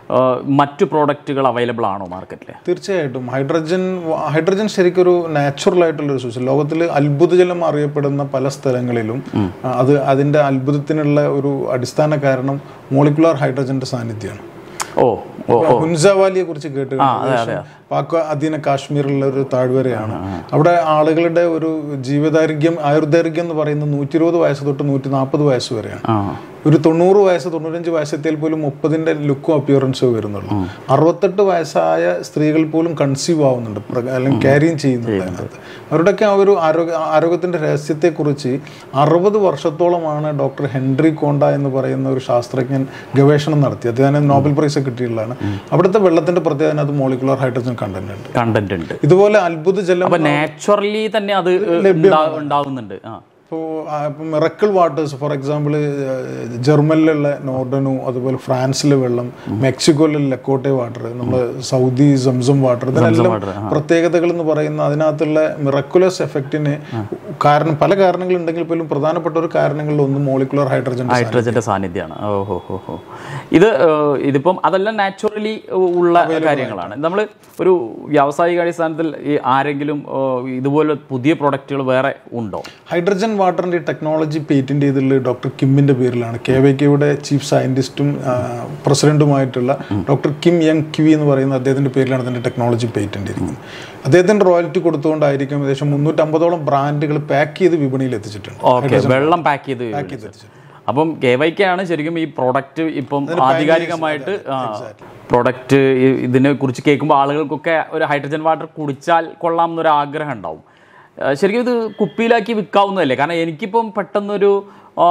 Speaker 2: ആ, മറ്റു പ്രോഡക്റ്റുകൾ അവൈലബിൾ ആണോ മാർക്കറ്റിൽ
Speaker 3: തീർച്ചയായിട്ടും ഹൈഡ്രജൻ ഹൈഡ്രജൻ ശരിക്കും ഒരു നാച്ചുറൽ ആയിട്ടുള്ള ഒരു സോഴ്സ് ലോകത്തിൽ അത്ഭുതജലം അറിയപ്പെടുന്ന പല സ്ഥലങ്ങളിലും ആ, അത് അതിന്റെ അത്ഭുതത്തിനുള്ള ഒരു അടിസ്ഥാന കാരണം മോളിക്കുലാർ ഹൈഡ്രജന്റെ സാന്നിധ്യമാണ്
Speaker 2: ഓ ഓ
Speaker 3: ഹുൻസാവാലിയെ കുറിച്ച് കേട്ട് പാക് അധീന കാശ്മീരിലുള്ള ഒരു താഴ്വരയാണ് അവിടെ ആളുകളുടെ ഒരു ജീവദൈർഘ്യം ആയുർദൈർഘ്യം എന്ന് പറയുന്നത് നൂറ്റി ഇരുപത് വയസ്സ് തൊട്ട് നൂറ്റി നാൽപ്പത് വയസ്സ് വരെയാണ്
Speaker 2: ആ
Speaker 3: ഒരു തൊണ്ണൂറ് വയസ്സ് തൊണ്ണൂറ്റഞ്ച് വയസ്സെത്തിയാൽ പോലും മുപ്പതിന്റെ ലുക്കും അപ്പിയറൻസോ വരുന്നുള്ളൂ അറുപത്തെട്ട് വയസ്സായ സ്ത്രീകൾ പോലും കൺസീവ് ആവുന്നുണ്ട് പ്ര- അല്ലെങ്കിൽ ക്യാരിയും ചെയ്യുന്നുണ്ട് അതിനകത്ത് അവരുടെയൊക്കെ ആ ഒരു ആരോഗ്യ ആരോഗ്യത്തിന്റെ രഹസ്യത്തെക്കുറിച്ച് അറുപത് വർഷത്തോളമാണ് ഡോക്ടർ ഹെൻറി കോണ്ട എന്ന് പറയുന്ന ഒരു ശാസ്ത്രജ്ഞൻ ഗവേഷണം നടത്തി അദ്ദേഹം നോബൽ പ്രൈസ് കിട്ടിയുള്ളതാണ് അവിടുത്തെ വെള്ളത്തിന്റെ പ്രത്യേകത അതിനകത്ത് മോളിക്കുലർ ഹൈഡ്രജൻ കണ്ടന്റ് ഉണ്ട്
Speaker 2: കണ്ടന്റ് ഉണ്ട്
Speaker 3: ഇതുപോലെ അത്ഭുത ജലം
Speaker 2: അപ്പൊ നാച്ചുറലി തന്നെ അത് ഉണ്ടാ- ഉണ്ടാവുന്നുണ്ട് ആ
Speaker 3: ഇപ്പോൾ മിറക്കിൾ വാട്ടേഴ്സ് ഫോർ എക്സാമ്പിൾ ജർമ്മനിലുള്ള നോർഡനു അതുപോലെ ഫ്രാൻസിലെ വെള്ളം മെക്സിക്കോയിലെ ലക്കോട്ടെ വാട്ടർ നമ്മൾ സൗദി സംസം വാട്ടർ ഇതിനെല്ലാം പ്രത്യേകതകൾ എന്ന് പറയുന്ന അതിനകത്തുള്ള മിറക്കുലസ് എഫക്റ്റിന് കാരണം പല കാരണങ്ങളുണ്ടെങ്കിൽ പോലും പ്രധാനപ്പെട്ട ഒരു കാരണങ്ങളിൽ ഒന്ന് മോളിക്കുലർ ഹൈഡ്രജൻ
Speaker 2: ഹൈഡ്രജന്റെ സാന്നിധ്യമാണ് ഓഹോ ഹോ ഹോ ഇത് ഏഹ്, ഇതിപ്പം അതെല്ലാം നാച്ചുറലി ഉള്ള കാര്യങ്ങളാണ് നമ്മൾ ഒരു വ്യാവസായിക അടിസ്ഥാനത്തിൽ ഈ ആരെങ്കിലും ഏഹ്, ഇതുപോലെ പുതിയ പ്രൊഡക്റ്റുകൾ വേറെ ഉണ്ടോ
Speaker 3: ഹൈഡ്രജൻ വാട്ടറിന്റെ ടെക്നോളജി പേറ്റന്റ് ചെയ്തിട്ടുള്ള ഡോക്ടർ കിമ്മിന്റെ പേരിലാണ് കെ വൈ കെയുടെ ചീഫ് സയന്റിസ്റ്റും പ്രസിഡന്റുമായിട്ടുള്ള ഡോക്ടർ കിം യങ് ക്യു എന്ന് പറയുന്ന അദ്ദേഹത്തിന്റെ പേരിലാണ് അതിന്റെ ടെക്നോളജി പേറ്റന്റ് ഇരിക്കുന്നത് അദ്ദേഹത്തിന് റോയൽറ്റി കൊടുത്തുകൊണ്ടായിരിക്കും ഏകദേശം മുന്നൂറ്റമ്പതോളം ബ്രാൻഡുകൾ പാക്ക് ചെയ്ത് വിപണിയിൽ എത്തിച്ചിട്ടുണ്ട്
Speaker 2: ഓക്കെ വെള്ളം പാക്ക് ചെയ്ത് അപ്പം കെ വൈക്കാണ് ശരിക്കും ഈ പ്രോഡക്റ്റ് ഇപ്പം ആധികാരികമായിട്ട് പ്രോഡക്റ്റ് ഇതിനെ കുറിച്ച് കേൾക്കുമ്പോൾ ആളുകൾക്കൊക്കെ ഒരു ഹൈഡ്രജൻ വാട്ടർ കുടിച്ചാൽ കൊള്ളാം എന്നൊരു ആഗ്രഹം ഉണ്ടാവും ആ, ശരിക്കും ഇത് കുപ്പിയിലാക്കി വിൽക്കാവുന്നതല്ലേ കാരണം എനിക്കിപ്പം പെട്ടെന്നൊരു ആ,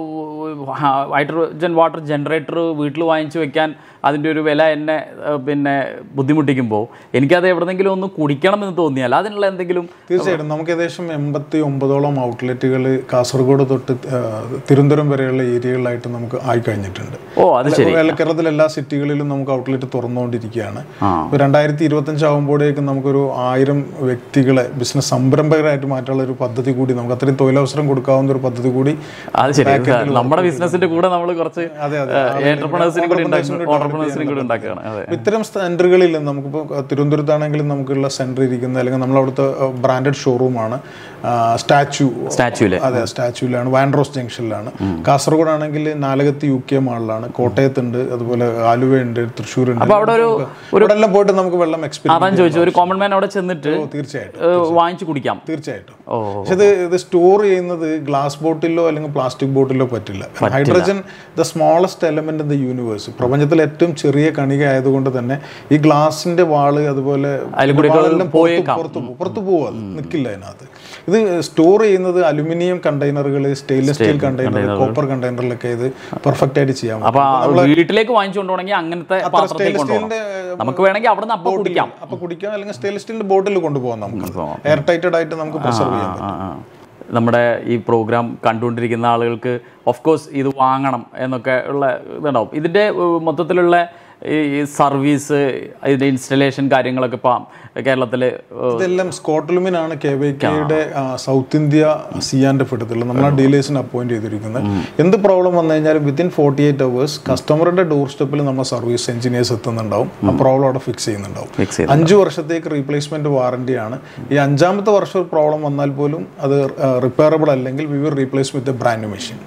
Speaker 2: ഹൈഡ്രജൻ വാട്ടർ ജനറേറ്റർ വീട്ടിൽ വാങ്ങിച്ചു വെക്കാൻ അതിൻ്റെ ഒരു വില എന്നെ ആ, പിന്നെ ബുദ്ധിമുട്ടിക്കുമ്പോൾ എനിക്കത് എവിടെന്നെങ്കിലും ഒന്ന് കുടിക്കണം എന്ന് തോന്നിയാൽ അതിനുള്ള എന്തെങ്കിലും
Speaker 3: തീർച്ചയായിട്ടും നമുക്ക് ഏകദേശം എൺപത്തി ഒമ്പതോളം ഔട്ട്ലെറ്റുകൾ കാസർഗോഡ് തൊട്ട് ആ, തിരുവനന്തപുരം വരെയുള്ള ഏരിയകളിലായിട്ട് നമുക്ക് ആയി കഴിഞ്ഞിട്ടുണ്ട്
Speaker 2: ഓ അത് ശരി
Speaker 3: അല്ല, കേരളത്തിലെ എല്ലാ സിറ്റികളിലും നമുക്ക് ഔട്ട്ലെറ്റ് തുറന്നുകൊണ്ടിരിക്കുകയാണ് ഇപ്പോൾ രണ്ടായിരത്തി ഇരുപത്തഞ്ച് ആകുമ്പോഴേക്കും നമുക്കൊരു ആയിരം വ്യക്തികളെ ബിസിനസ് സംരംഭകരായിട്ട് മാറ്റാനുള്ള ഒരു പദ്ധതി കൂടി നമുക്ക് അത്രയും തൊഴിലവസരം കൊടുക്കാവുന്ന ഒരു പദ്ധതി കൂടി
Speaker 2: അത് ശരി നമ്മുടെ ബിസിനസിന്റെ കൂടെ നമ്മൾ കുറച്ച്
Speaker 3: അതെ, അതെ.
Speaker 2: എന്റർപ്രണേഴ്സിനും കൂടി ഓണ്ടർപ്രണേഴ്സിനും കൂടി ഉണ്ടാക്കുകയാണ് അതെ
Speaker 3: അപ്പൊ ഇത്തരം സെന്ററുകളിൽ നമുക്കിപ്പോൾ തിരുവനന്തപുരത്താണെങ്കിലും നമുക്കുള്ള സെന്റർ ഇരിക്കുന്നത് അല്ലെങ്കിൽ നമ്മളവിടുത്തെ ബ്രാൻഡഡ് ഷോറൂമാണ് സ്റ്റാച്ചു
Speaker 2: സ്റ്റാച്യൂല്
Speaker 3: അതെ സ്റ്റാച്യൂലാണ് വാൻഡ്രോസ് ജംഗ്ഷനിലാണ് കാസർഗോഡ് ആണെങ്കിൽ നാലകത്ത് യു കെ മാളിലാണ് കോട്ടയത്തുണ്ട് അതുപോലെ ആലുവയുണ്ട് തൃശ്ശൂരുണ്ട്
Speaker 2: അപ്പൊ അവിടെ ഒരു
Speaker 3: ഇവിടെ എല്ലാം പോയിട്ട് നമുക്ക് വെള്ളം എക്സ്പീരിയൻസ്
Speaker 2: അതാൻ ചോദിച്ചു ഒരു കോമൺ മാൻ അവിടെ ചെന്നിട്ട്
Speaker 3: തീർച്ചയായിട്ടും
Speaker 2: ഏഹ്, വാങ്ങിച്ചു കുടിക്കാം
Speaker 3: തീർച്ചയായിട്ടും
Speaker 2: ഓ
Speaker 3: പക്ഷെ ഇത് ഇത് സ്റ്റോർ ചെയ്യുന്നത് ഗ്ലാസ് ബോട്ടിലോ അല്ലെങ്കിൽ പ്ലാസ്റ്റിക് ബോട്ടിലോ പറ്റില്ല hydrogen the smallest element in the universe പ്രപഞ്ചത്തിൽ ഏറ്റവും ചെറിയ കണിക ആയതുകൊണ്ട് തന്നെ ഈ ഗ്ലാസിന്റെ വാള് അതുപോലെ
Speaker 2: അതിൽ കൂടി
Speaker 3: വാളെല്ലാം പുറത്ത് പുറത്ത് പോകും പുറത്ത് പോകും അത് നിൽക്കില്ല അതിനകത്ത് ഇത് സ്റ്റോർ ചെയ്യുന്നത് അലുമിനിയം കണ്ടെയ്നറുകൾ സ്റ്റെയിൻലെസ് സ്റ്റീൽ കണ്ടെയ്നർ കോപ്പർ കണ്ടെയ്നറിലൊക്കെ ഇത് പെർഫെക്റ്റ് ആയിട്ട് ചെയ്യാൻ പറ്റും
Speaker 2: അപ്പൊ വീട്ടിലേക്ക് വാങ്ങിച്ചു കൊണ്ടുപോകണമെങ്കിൽ അങ്ങനത്തെ പാത്രത്തിൽ
Speaker 3: സ്റ്റെയിൻലെസ്
Speaker 2: കൊണ്ടുപോകണം
Speaker 3: സ്റ്റീലിന്റെ
Speaker 2: നമുക്ക് വേണമെങ്കിൽ അവിടെ നിന്ന് അപ്പം കുടിക്കാം
Speaker 3: അപ്പൊ കുടിക്കാം അല്ലെങ്കിൽ സ്റ്റെയിൻലെസ് സ്റ്റീലിന്റെ ബോട്ടിൽ കൊണ്ടുപോകാം നമുക്ക് എയർ ടൈറ്റഡ് ആയിട്ട് നമുക്ക് പ്രിസർവ് ചെയ്യാം
Speaker 2: ആ, ആ. നമ്മുടെ ഈ പ്രോഗ്രാം കണ്ടുകൊണ്ടിരിക്കുന്ന ആളുകൾക്ക് ഓഫ് കോഴ്സ് ഇത് വാങ്ങണം എന്നൊക്കെ ഉള്ള ഇതുണ്ടാവും ഇതിൻ്റെ ഏഹ്, മൊത്തത്തിലുള്ള ഈ സർവീസ് ഇതിൻ്റെ ഇൻസ്റ്റലേഷൻ കാര്യങ്ങളൊക്കെ ഇപ്പം കേരളത്തിൽ
Speaker 3: ഇതെല്ലാം സ്കോട്ട്ലുമിനാണ് കെ വൈ കെയുടെ സൗത്ത് ഇന്ത്യ സിയാന്റെ ഫിട്ടത്തിൽ നമ്മൾ ആ ഡീലേഴ്സിന് അപ്പോയിന്റ് ചെയ്തിരിക്കുന്നത് എന്ത് പ്രോബ്ലം വന്നു കഴിഞ്ഞാലും വിത്തിൻ ഫോർട്ടി എയ്റ്റ് അവേഴ്സ് കസ്റ്റമറുടെ ഡോർ സ്റ്റെപ്പിൽ നമ്മൾ സർവീസ് എഞ്ചിനീയേഴ്സ് എത്തുന്നുണ്ടാവും ആ പ്രോബ്ലം അവിടെ ഫിക്സ് ചെയ്യുന്നുണ്ടാവും
Speaker 2: ഫിക്സ് ചെയ്ത്
Speaker 3: അഞ്ച് വർഷത്തേക്ക് റീപ്ലേസ്മെന്റ് വാറണ്ടിയാണ് ഈ അഞ്ചാമത്തെ വർഷം ഒരു പ്രോബ്ലം വന്നാൽ പോലും അത് റിപ്പയറബിൾ അല്ലെങ്കിൽ we will replace with a brand machine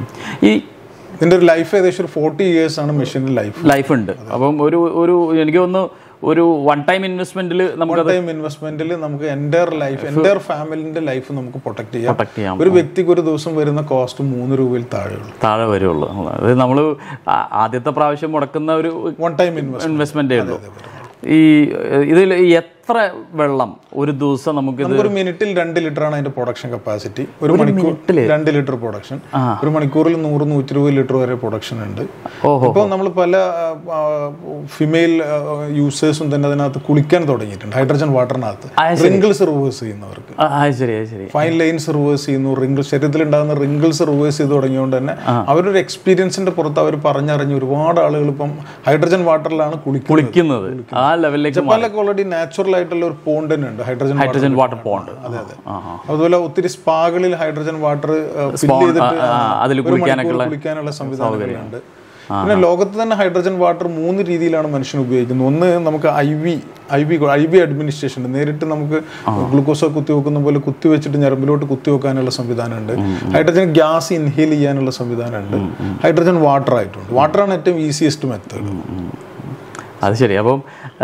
Speaker 2: ഈ
Speaker 3: ഇതിന്റെ ഒരു ലൈഫ് ഏകദേശം ഒരു ഫോർട്ടി ഇയേഴ്സ് ആണ് മെഷീന്റെ ലൈഫ്
Speaker 2: ലൈഫ് ഉണ്ട് അപ്പം ഒരു ഒരു എനിക്ക് തോന്നുന്നു ഒരു വൺ ടൈം ഇൻവെസ്റ്റ്മെന്റിൽ നമുക്ക്
Speaker 3: ടൈം ഇൻവെസ്റ്റ്മെന്റിൽ നമുക്ക് എൻ്റെ ലൈഫ് എൻ്റെ ഫാമിലിന്റെ ലൈഫ് നമുക്ക് പ്രൊട്ടക്ട് ചെയ്യാം
Speaker 2: പ്രൊട്ടക്ട് ചെയ്യാം
Speaker 3: ഒരു വ്യക്തിക്ക് ഒരു ദിവസം വരുന്ന കോസ്റ്റ് മൂന്ന് രൂപയിൽ താഴെയുള്ളൂ
Speaker 2: താഴെ വരുള്ളൂ അത് നമ്മൾ ആദ്യത്തെ പ്രാവശ്യം മുടക്കുന്ന ഒരു
Speaker 3: വൺ ടൈം ഇൻവെസ്റ്റ്
Speaker 2: ഇൻവെസ്റ്റ്മെന്റേ ഉള്ളൂ ഈ ഇതിൽ എത്ര വെള്ളം ഒരു ദിവസം നമുക്ക് ഇത്
Speaker 3: ഒരു മിനിറ്റിൽ രണ്ട് ലിറ്റർ ആണ് അതിന്റെ പ്രൊഡക്ഷൻ കപ്പാസിറ്റി ഒരു മണിക്കൂർ രണ്ട് ലിറ്റർ പ്രൊഡക്ഷൻ ഒരു മണിക്കൂറിൽ നൂറ് നൂറ്റി ഇരുപത് ലിറ്റർ വരെ പ്രൊഡക്ഷൻ ഉണ്ട്
Speaker 2: ഓഹോ.
Speaker 3: ഇപ്പോൾ നമ്മൾ പല ഫിമെയിൽ യൂസേഴ്സും തന്നെ അതിനകത്ത് കുളിക്കാൻ തുടങ്ങിയിട്ടുണ്ട് ഹൈഡ്രജൻ വാട്ടറിനകത്ത് റിങ്കിൾസ് റിവേഴ്സ് ചെയ്യുന്നവർക്ക്
Speaker 2: ആ അത് ശരി അത് ശരി
Speaker 3: ഫൈൻ ലൈൻസ് റിവേഴ്സ് ചെയ്യുന്നു റിങ്കിൾ ശരീരത്തിൽ ഉണ്ടാകുന്ന റിങ്കിൾസ് റിവേഴ്സ് ചെയ്ത് തുടങ്ങിയതുകൊണ്ട് തന്നെ അവരൊരു എക്സ്പീരിയൻസിന്റെ പുറത്ത് അവർ പറഞ്ഞറിഞ്ഞ് ഒരുപാട് ആളുകൾ ഇപ്പം ഹൈഡ്രജൻ വാട്ടറിലാണ് കുളിക്കുന്നത്
Speaker 2: കുളിക്കുന്നത് ആ ലെവലിലേക്ക്
Speaker 3: ജപ്പാനിലൊക്കെ ഓൾറെഡി നാച്ചുറൽ ആയിട്ടുള്ള ഒരു പോണ്ട് തന്നെ ഉണ്ട് ഹൈഡ്രജൻ
Speaker 2: ഹൈഡ്രജൻ വാട്ടർ പോണ്ട്
Speaker 3: അതുപോലെ ഒത്തിരി സ്പാകളിൽ ഹൈഡ്രജൻ വാട്ടർ ഫിൽ ചെയ്തിട്ട്
Speaker 2: ആ, അതിൽ
Speaker 3: ഒരു മണിക്കൂർ കുളിക്കാനുള്ള സംവിധാനങ്ങളുണ്ട് പിന്നെ ലോകത്ത് തന്നെ ഹൈഡ്രജൻ വാട്ടർ മൂന്ന് രീതിയിലാണ് മനുഷ്യൻ ഉപയോഗിക്കുന്നത് ഒന്ന് നമുക്ക് I V I V I V administration നേരിട്ട് നമുക്ക് ഗ്ലൂക്കോസ് കുത്തി വെക്കുന്ന പോലെ കുത്തി വെച്ചിട്ട് ഞരമ്പിലോട്ട് കുത്തി വെക്കാനുള്ള സംവിധാനമുണ്ട് ഹൈഡ്രജൻ ഗ്യാസ് ഇൻഹേൽ ചെയ്യാനുള്ള സംവിധാനമുണ്ട് ഹൈഡ്രജൻ വാട്ടർ ആയിട്ടുണ്ട് വാട്ടറാണ് ഏറ്റവും ഈസിയസ്റ്റ് മെത്തേഡ്
Speaker 2: അത് ശരി അപ്പം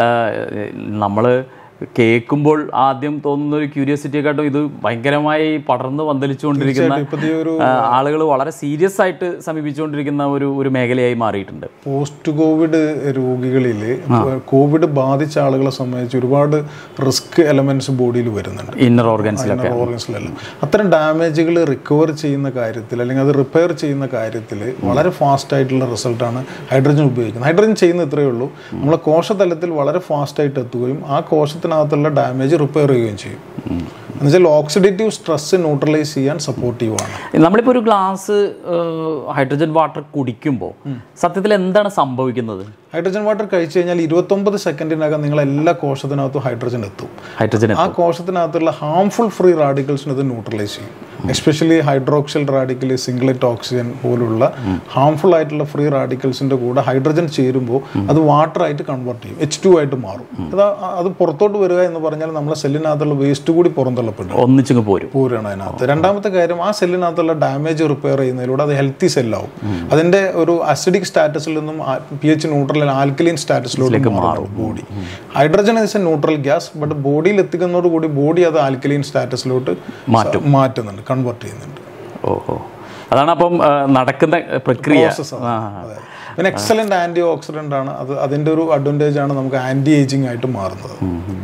Speaker 2: നമ്മൾ കേൾക്കുമ്പോൾ ആദ്യം തോന്നുന്ന ഒരു ക്യൂരിയോസിറ്റിയെക്കാട്ടും ഇത് ഭയങ്കരമായി പടർന്ന് പന്തലിച്ചുകൊണ്ടിരിക്കുന്ന
Speaker 3: ഇപ്പോഴത്തെ ഒരു
Speaker 2: ആളുകൾ വളരെ സീരിയസ് ആയിട്ട് സമീപിച്ചുകൊണ്ടിരിക്കുന്ന ഒരു ഒരു മേഖലയായി മാറിയിട്ടുണ്ട്
Speaker 3: പോസ്റ്റ് കോവിഡ് രോഗികളിൽ കോവിഡ് ബാധിച്ച ആളുകളെ സംബന്ധിച്ച് ഒരുപാട് റിസ്ക് എലമെന്റ്സ് ബോഡിയിൽ വരുന്നുണ്ട്
Speaker 2: ഇന്നർ ഓർഗൻസിലൊക്കെ
Speaker 3: ഓർഗൻസിലെല്ലാം അത്തരം ഡാമേജുകൾ റിക്കവർ ചെയ്യുന്ന കാര്യത്തിൽ അല്ലെങ്കിൽ അത് റിപ്പയർ ചെയ്യുന്ന കാര്യത്തിൽ വളരെ ഫാസ്റ്റ് ആയിട്ടുള്ള റിസൾട്ടാണ് ഹൈഡ്രജൻ ഉപയോഗിക്കുന്നത് ഹൈഡ്രജൻ ചെയ്യുന്ന ഇത്രയേ ഉള്ളൂ നമ്മളെ കോശതലത്തിൽ വളരെ ഫാസ്റ്റ് ആയിട്ട് എത്തുകയും ആ കോശത്തിനകത്തുള്ള ഡാമേജ് റിപ്പയർ ചെയ്യുകയും ചെയ്യും എന്നുവെച്ചാൽ ഓക്സിഡേറ്റീവ് സ്ട്രെസ് ന്യൂട്രലൈസ് ചെയ്യാൻ സപ്പോർട്ടീവ് ആണ്
Speaker 2: നമ്മളിപ്പോൾ ഒരു ഗ്ലാസ് ഹൈഡ്രജൻ വാട്ടർ കുടിക്കുമ്പോൾ സത്യത്തിൽ എന്താണ് സംഭവിക്കുന്നത്
Speaker 3: ഹൈഡ്രജൻ വാട്ടർ കഴിച്ചു കഴിഞ്ഞാൽ ഇരുപത്തൊമ്പത് സെക്കൻഡിനകം നിങ്ങൾ എല്ലാ കോശത്തിനകത്തും ഹൈഡ്രജൻ എത്തും
Speaker 2: ഹൈഡ്രജൻ
Speaker 3: ആ കോശത്തിനകത്തുള്ള ഹാംഫുൾ ഫ്രീ റാഡിക്കൽസിനെ ഇത് ന്യൂട്രലൈസ് ചെയ്യും especially hydroxyl radical singlet oxygen പോലുള്ള ഹാംഫുൾ ആയിട്ടുള്ള ഫ്രീ റാഡിക്കൽസിന്റെ കൂടെ ഹൈഡ്രജൻ ചേരുമ്പോൾ അത് വാട്ടർ ആയിട്ട് കൺവേർട്ട് ചെയ്യും എച്ച് ടു ആയിട്ട് മാറും അത് അത് പുറത്തോട്ട് വരിക എന്ന് പറഞ്ഞാൽ നമ്മളെ സെല്ലിനകത്തുള്ള വേസ്റ്റ് കൂടി പുറന്തള്ളപ്പെടും
Speaker 2: ഒന്നിച്ചിങ്ങ് പോരും
Speaker 3: പൂരാണ് അതിനകത്ത് രണ്ടാമത്തെ കാര്യം ആ സെല്ലിനകത്തുള്ള ഡാമേജ് റിപ്പയർ ചെയ്യുന്നതിലൂടെ അത് ഹെൽത്തി സെല്ലാവും അതിന്റെ ഒരു അസിഡിക് സ്റ്റാറ്റസിൽ നിന്നും പി എച്ച് ന്യൂട്രൽ ആൽക്കലൈൻ സ്റ്റാറ്റസിലോട്ട് മാറും body hydrogen is a neutral gas but ബോഡിയിൽ എത്തിക്കുന്നതോടുകൂടി ബോഡി അത് ആൽക്കലൈൻ സ്റ്റാറ്റസിലോട്ട്
Speaker 2: മാറ്റും.
Speaker 3: മാറ്റുന്നുണ്ട് കൺവേർട്ട് ചെയ്യുന്നുണ്ട്
Speaker 2: ഓഹോ അതാണ് അപ്പം ആ, നടക്കുന്ന പ്രക്രിയ
Speaker 3: Process ആണ്. അതെ. പിന്നെ എക്സലന്റ് ആന്റി ഓക്സിഡന്റ് ആണ് അത് അതിന്റെ ഒരു അഡ്വാൻറ്റേജ് ആണ് നമുക്ക് ആന്റി ഏജിങ് ആയിട്ട് മാറുന്നത്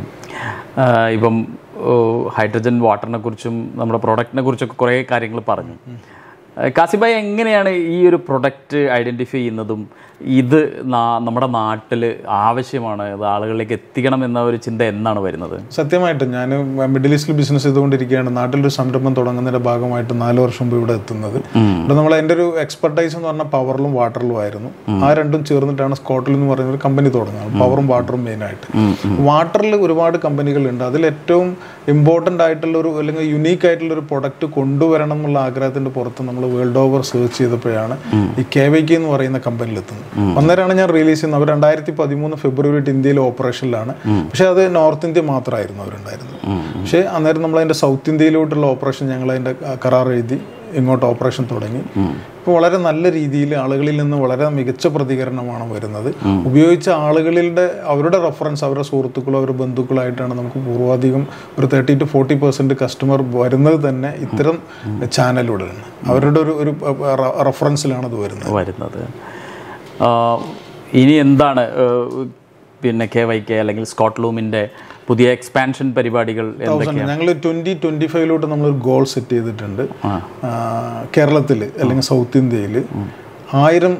Speaker 2: ആ, ഇപ്പം ഓ, ഹൈഡ്രജൻ വാട്ടറിനെ കുറിച്ചും നമ്മുടെ പ്രൊഡക്റ്റിനെ കുറിച്ചൊക്കെ കുറേ കാര്യങ്ങൾ പറഞ്ഞു ആ, കാസിബായ് എങ്ങനെയാണ് ഈ ഒരു പ്രൊഡക്റ്റ് ഐഡൻറ്റിഫൈ ചെയ്യുന്നതും ഇത് നാ- നമ്മുടെ നാട്ടിൽ ആവശ്യമാണ് ഇത് ആളുകളിലേക്ക് എത്തിക്കണം എന്ന ഒരു ചിന്ത എന്നാണ് വരുന്നത്
Speaker 3: സത്യമായിട്ടും ഞാൻ മിഡിൽ ഈസ്റ്റിൽ ബിസിനസ് ചെയ്തുകൊണ്ടിരിക്കുകയാണ് നാട്ടിലൊരു സംരംഭം തുടങ്ങുന്നതിന്റെ ഭാഗമായിട്ട് നാല് വർഷം മുമ്പ് ഇവിടെ എത്തുന്നത് ഇവിടെ നമ്മൾ എൻ്റെ ഒരു എക്സ്പെർട്ടൈസ് എന്ന് പറഞ്ഞാൽ പവറിലും വാട്ടറിലും ആയിരുന്നു ആ രണ്ടും ചേർന്നിട്ടാണ് സ്കോട്ടിൽ എന്ന് പറയുന്ന ഒരു കമ്പനി തുടങ്ങുന്നത് പവറും വാട്ടറും മെയിൻ ആയിട്ട് വാട്ടറിൽ ഒരുപാട് കമ്പനികളുണ്ട് അതിൽ ഏറ്റവും ഇമ്പോർട്ടൻ്റ് ആയിട്ടുള്ള ഒരു അല്ലെങ്കിൽ യുണീക്ക് ആയിട്ടുള്ള ഒരു പ്രൊഡക്റ്റ് കൊണ്ടുവരണം എന്നുള്ള ആഗ്രഹത്തിന്റെ പുറത്ത് നമ്മൾ വേൾഡ് ഓവർ സെർച്ച് ചെയ്തപ്പോഴാണ് ഈ കെ വൈ കെ എന്ന് പറയുന്ന കമ്പനിയിൽ എത്തുന്നത് അന്നേരമാണ് ഞാൻ റിലീസ് ചെയ്യുന്നത് അവർ രണ്ടായിരത്തി പതിമൂന്ന് ഫെബ്രുവരി ഇന്ത്യയിൽ ഓപ്പറേഷനിലാണ് പക്ഷെ അത് നോർത്ത് ഇന്ത്യ മാത്രമായിരുന്നു അവരുണ്ടായിരുന്നത് പക്ഷേ അന്നേരം നമ്മൾ അതിന്റെ സൗത്ത് ഇന്ത്യയിലോട്ടുള്ള ഓപ്പറേഷൻ ഞങ്ങൾ അതിന്റെ കരാർ എഴുതി ഇങ്ങോട്ട് ഓപ്പറേഷൻ തുടങ്ങി ഇപ്പോൾ വളരെ നല്ല രീതിയിൽ ആളുകളിൽ നിന്ന് വളരെ മികച്ച പ്രതികരണമാണ് വരുന്നത് ഉപയോഗിച്ച ആളുകളുടെ അവരുടെ റെഫറൻസ് അവരുടെ സുഹൃത്തുക്കളോ അവരുടെ ബന്ധുക്കളായിട്ടാണ് നമുക്ക് പൂർവാധികം ഒരു thirty two forty percent customer വരുന്നത് തന്നെ ഇത്തരം ചാനലിലൂടെയാണ് അവരുടെ ഒരു ഒരു റെഫറൻസിലാണ് അത് വരുന്നത്
Speaker 2: വരുന്നത് ആ, ഇനി എന്താണ് ആ, പിന്നെ കെ വൈ കെ അല്ലെങ്കിൽ സ്കോട്ട്ലൂമിൻ്റെ പുതിയ എക്സ്പാൻഷൻ പരിപാടികൾ എന്തൊക്കെയാണ്
Speaker 3: ഞങ്ങൾ ട്വന്റി ട്വന്റി ഫൈവിലോട്ട് നമ്മളൊരു ഗോൾ സെറ്റ് ചെയ്തിട്ടുണ്ട് കേരളത്തിൽ അല്ലെങ്കിൽ സൗത്ത് ഇന്ത്യയിൽ ആയിരം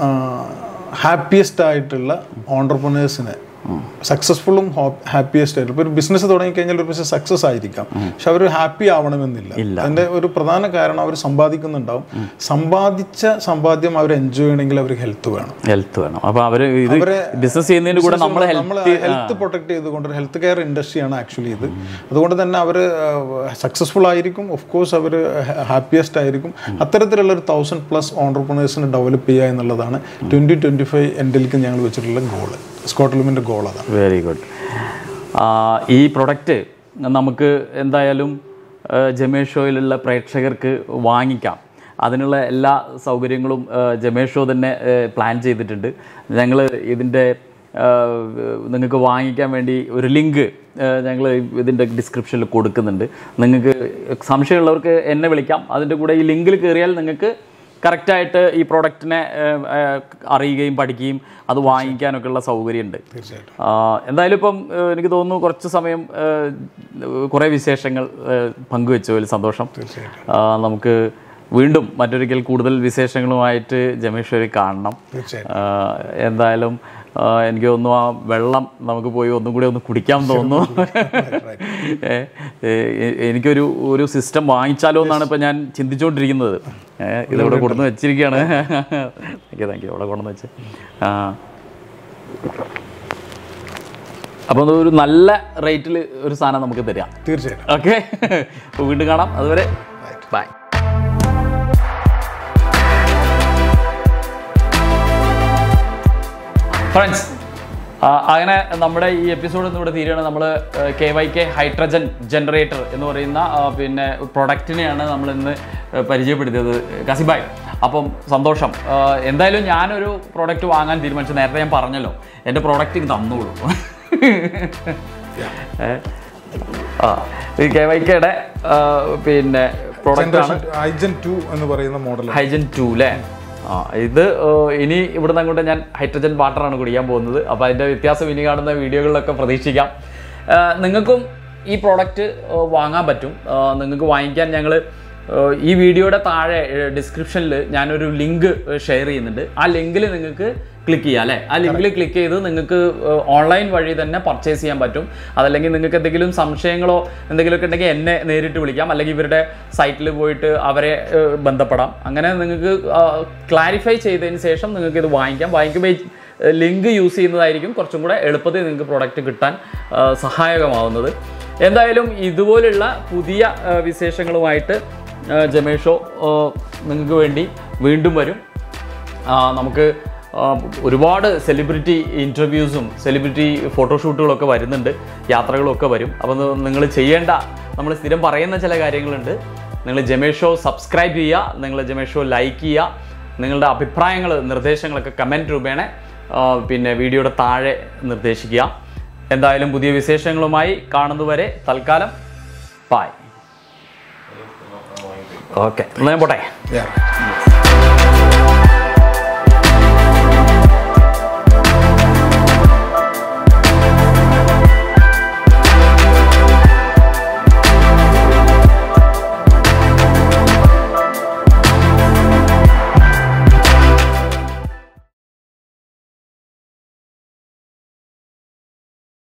Speaker 3: ഹാപ്പിയസ്റ്റ് ആയിട്ടുള്ള ഓണ്ടർപ്രണേഴ്സിനെ സക്സസ്ഫുള്ളും ഹാപ്പിയസ്റ്റ് ആയിട്ട് ഇപ്പോൾ ഒരു ബിസിനസ് തുടങ്ങിക്കഴിഞ്ഞാൽ ഒരു പക്ഷേ സക്സസ് ആയിരിക്കാം പക്ഷെ അവർ ഹാപ്പി ആവണമെന്നില്ല അതിന്റെ ഒരു പ്രധാന കാരണം അവർ സമ്പാദിക്കുന്നുണ്ടാവും സമ്പാദിച്ച സമ്പാദ്യം അവർ എൻജോയ് ചെയ്യണമെങ്കിൽ അവർക്ക് ഹെൽത്ത് വേണം
Speaker 2: ഹെൽത്ത് വേണം അപ്പോൾ അവർ ഇത് ബിസിനസ് ചെയ്യുന്നതിന് കൂടെ നമ്മൾ
Speaker 3: നമ്മൾ
Speaker 2: ഹെൽത്ത്
Speaker 3: ഹെൽത്ത് പ്രൊട്ടക്ട് ചെയ്തുകൊണ്ട് ഹെൽത്ത് കെയർ ഇൻഡസ്ട്രിയാണ് ആക്ച്വലി ഇത് അതുകൊണ്ട് തന്നെ അവർ സക്സസ്ഫുൾ ആയിരിക്കും ഓഫ് കോഴ്സ് അവർ ഹാപ്പിയസ്റ്റ് ആയിരിക്കും അത്തരത്തിലുള്ള ഒരു തൗസൻഡ് പ്ലസ് ഓണ്ടർപ്രണേഴ്സിനെ ഡെവലപ്പ് ചെയ്യുക എന്നുള്ളതാണ് ട്വന്റി ട്വന്റി ഫൈവ് എൻഡിലേക്ക് ഞങ്ങൾ വെച്ചിട്ടുള്ള ഗോള് സ്കോട്ട്ലൂമിന്റെ ഗോൾ അതാണ്
Speaker 2: വെരി ഗുഡ് ഈ പ്രൊഡക്റ്റ് നമുക്ക് എന്തായാലും ആ, ജമേഷ് ഷോയിലുള്ള പ്രേക്ഷകർക്ക് വാങ്ങിക്കാം അതിനുള്ള എല്ലാ സൗകര്യങ്ങളും ആ, ജമേഷ് ഷോ തന്നെ പ്ലാൻ ചെയ്തിട്ടുണ്ട് ഞങ്ങൾ ഇതിൻ്റെ നിങ്ങൾക്ക് വാങ്ങിക്കാൻ വേണ്ടി ഒരു ലിങ്ക് ഞങ്ങൾ ഇതിൻ്റെ ഡിസ്ക്രിപ്ഷനിൽ കൊടുക്കുന്നുണ്ട് നിങ്ങൾക്ക് സംശയമുള്ളവർക്ക് എന്നെ വിളിക്കാം അതിൻ്റെ കൂടെ ഈ ലിങ്കിൽ കയറിയാൽ നിങ്ങൾക്ക് കറക്റ്റായിട്ട് ഈ പ്രോഡക്റ്റിനെ അറിയുകയും പഠിക്കുകയും അത് വാങ്ങിക്കാനൊക്കെ ഉള്ള സൗകര്യമുണ്ട്
Speaker 3: തീർച്ചയായിട്ടും
Speaker 2: ആ, എന്തായാലും ഇപ്പം ഏഹ്, എനിക്ക് തോന്നുന്നു കുറച്ച് സമയം ഏഹ്, കുറേ വിശേഷങ്ങൾ ഏഹ്, പങ്കുവെച്ചതിൽ സന്തോഷം
Speaker 3: തീർച്ചയായിട്ടും
Speaker 2: ആ, നമുക്ക് വീണ്ടും മറ്റൊരിക്കൽ കൂടുതൽ വിശേഷങ്ങളുമായിട്ട് ജമേശ്വരി കാണണം
Speaker 3: തീർച്ചയായിട്ടും
Speaker 2: ആ, എന്തായാലും ആ, എനിക്ക് തോന്നുന്നു ആ വെള്ളം നമുക്ക് പോയി ഒന്നും കൂടി ഒന്ന് കുടിക്കാൻ തോന്നുന്നു ഏ, ഏ, എനിക്കൊരു ഒരു സിസ്റ്റം വാങ്ങിച്ചാലോ എന്നാണ് ഇപ്പം ഞാൻ ചിന്തിച്ചുകൊണ്ടിരിക്കുന്നത് ഏ, ഇതിവിടെ കൊണ്ടുവന്ന് വെച്ചിരിക്കുകയാണ് താങ്ക് യു താങ്ക് യു ഇവിടെ കൊണ്ടുവന്ന് വെച്ച് ആ അപ്പോൾ ഒരു നല്ല റേറ്റിൽ ഒരു സാധനം നമുക്ക് തരാം
Speaker 3: തീർച്ചയായിട്ടും
Speaker 2: ഓക്കെ വീണ്ടും കാണാം അതുവരെ ബൈ ഫ്രണ്ട്സ് അങ്ങനെ നമ്മുടെ ഈ എപ്പിസോഡ് ഇന്ന് ഇവിടെ തീരുകയാണ് നമ്മൾ K Y K hydrogen generator എന്ന് പറയുന്ന ആ, പിന്നെ പ്രൊഡക്റ്റിനെയാണ് നമ്മൾ ഇന്ന് പരിചയപ്പെടുത്തിയത് കസിബായ് അപ്പം സന്തോഷം ആ, എന്തായാലും ഞാനൊരു പ്രോഡക്റ്റ് വാങ്ങാൻ തീരുമാനിച്ചു നേരത്തെ ഞാൻ പറഞ്ഞല്ലോ എൻ്റെ പ്രോഡക്റ്റ് തന്നോളൂ ഏ? ആ ഈ കെ വൈ കെയുടെ പിന്നെ പ്രോഡക്റ്റാണ്
Speaker 3: ഐജൻ ടു എന്ന് പറയുന്ന മോഡൽ
Speaker 2: ഹൈജൻ ടു അല്ലേ ആ ഇത് ഏഹ്, ഇനി ഇവിടുന്ന് അങ്ങോട്ട് ഞാൻ ഹൈഡ്രജൻ വാട്ടറാണ് കുടിക്കാൻ പോകുന്നത് അപ്പോൾ അതിൻ്റെ വ്യത്യാസം ഇനി കാണുന്ന വീഡിയോകളിലൊക്കെ പ്രതീക്ഷിക്കാം ഏഹ്, നിങ്ങൾക്കും ഈ പ്രോഡക്റ്റ് വാങ്ങാൻ പറ്റും ഏഹ്, നിങ്ങൾക്ക് വാങ്ങിക്കാൻ ഞങ്ങൾ ഈ വീഡിയോയുടെ താഴെ ഡിസ്ക്രിപ്ഷനിൽ ഞാനൊരു ലിങ്ക് ഷെയർ ചെയ്യുന്നുണ്ട് ആ ലിങ്കിൽ നിങ്ങൾക്ക് ക്ലിക്ക് ചെയ്യാം അല്ലേ ആ ലിങ്കിൽ ക്ലിക്ക് ചെയ്ത് നിങ്ങൾക്ക് ഓൺലൈൻ വഴി തന്നെ പർച്ചേസ് ചെയ്യാൻ പറ്റും അതല്ലെങ്കിൽ നിങ്ങൾക്ക് എന്തെങ്കിലും സംശയങ്ങളോ എന്തെങ്കിലുമൊക്കെ ഉണ്ടെങ്കിൽ എന്നെ നേരിട്ട് വിളിക്കാം അല്ലെങ്കിൽ ഇവരുടെ സൈറ്റിൽ പോയിട്ട് അവരെ ഏഹ്, ബന്ധപ്പെടാം അങ്ങനെ നിങ്ങൾക്ക് ക്ലാരിഫൈ ചെയ്തതിന് ശേഷം നിങ്ങൾക്ക് ഇത് വാങ്ങിക്കാം വാങ്ങിക്കുമ്പോൾ ലിങ്ക് യൂസ് ചെയ്യുന്നതായിരിക്കും കുറച്ചും കൂടെ എളുപ്പത്തിൽ നിങ്ങൾക്ക് പ്രോഡക്റ്റ് കിട്ടാൻ ആ, സഹായകമാവുന്നത് എന്തായാലും ഇതുപോലുള്ള പുതിയ ആ, വിശേഷങ്ങളുമായിട്ട് ആ, ജമേഷോ ആ, നിങ്ങൾക്ക് വേണ്ടി വീണ്ടും വരും ആ, നമുക്ക് ആ, ഒരുപാട് സെലിബ്രിറ്റി ഇൻ്റർവ്യൂസും സെലിബ്രിറ്റി ഫോട്ടോഷൂട്ടുകളൊക്കെ വരുന്നുണ്ട് യാത്രകളൊക്കെ വരും അപ്പോൾ നിങ്ങൾ ചെയ്യേണ്ട നമ്മൾ സ്ഥിരം പറയുന്ന ചില കാര്യങ്ങളുണ്ട് നിങ്ങൾ ജമേഷോ സബ്സ്ക്രൈബ് ചെയ്യുക നിങ്ങൾ ജമേഷോ ലൈക്ക് ചെയ്യുക നിങ്ങളുടെ അഭിപ്രായങ്ങൾ നിർദ്ദേശങ്ങളൊക്കെ കമൻറ്റ് രൂപേണ ആ, പിന്നെ വീഡിയോയുടെ താഴെ നിർദ്ദേശിക്കുക എന്തായാലും പുതിയ വിശേഷങ്ങളുമായി കാണുന്നതുവരെ തൽക്കാലം ബായ് ഓക്കെ എന്നാൽ ഞാൻ പോട്ടെ
Speaker 3: Yeah.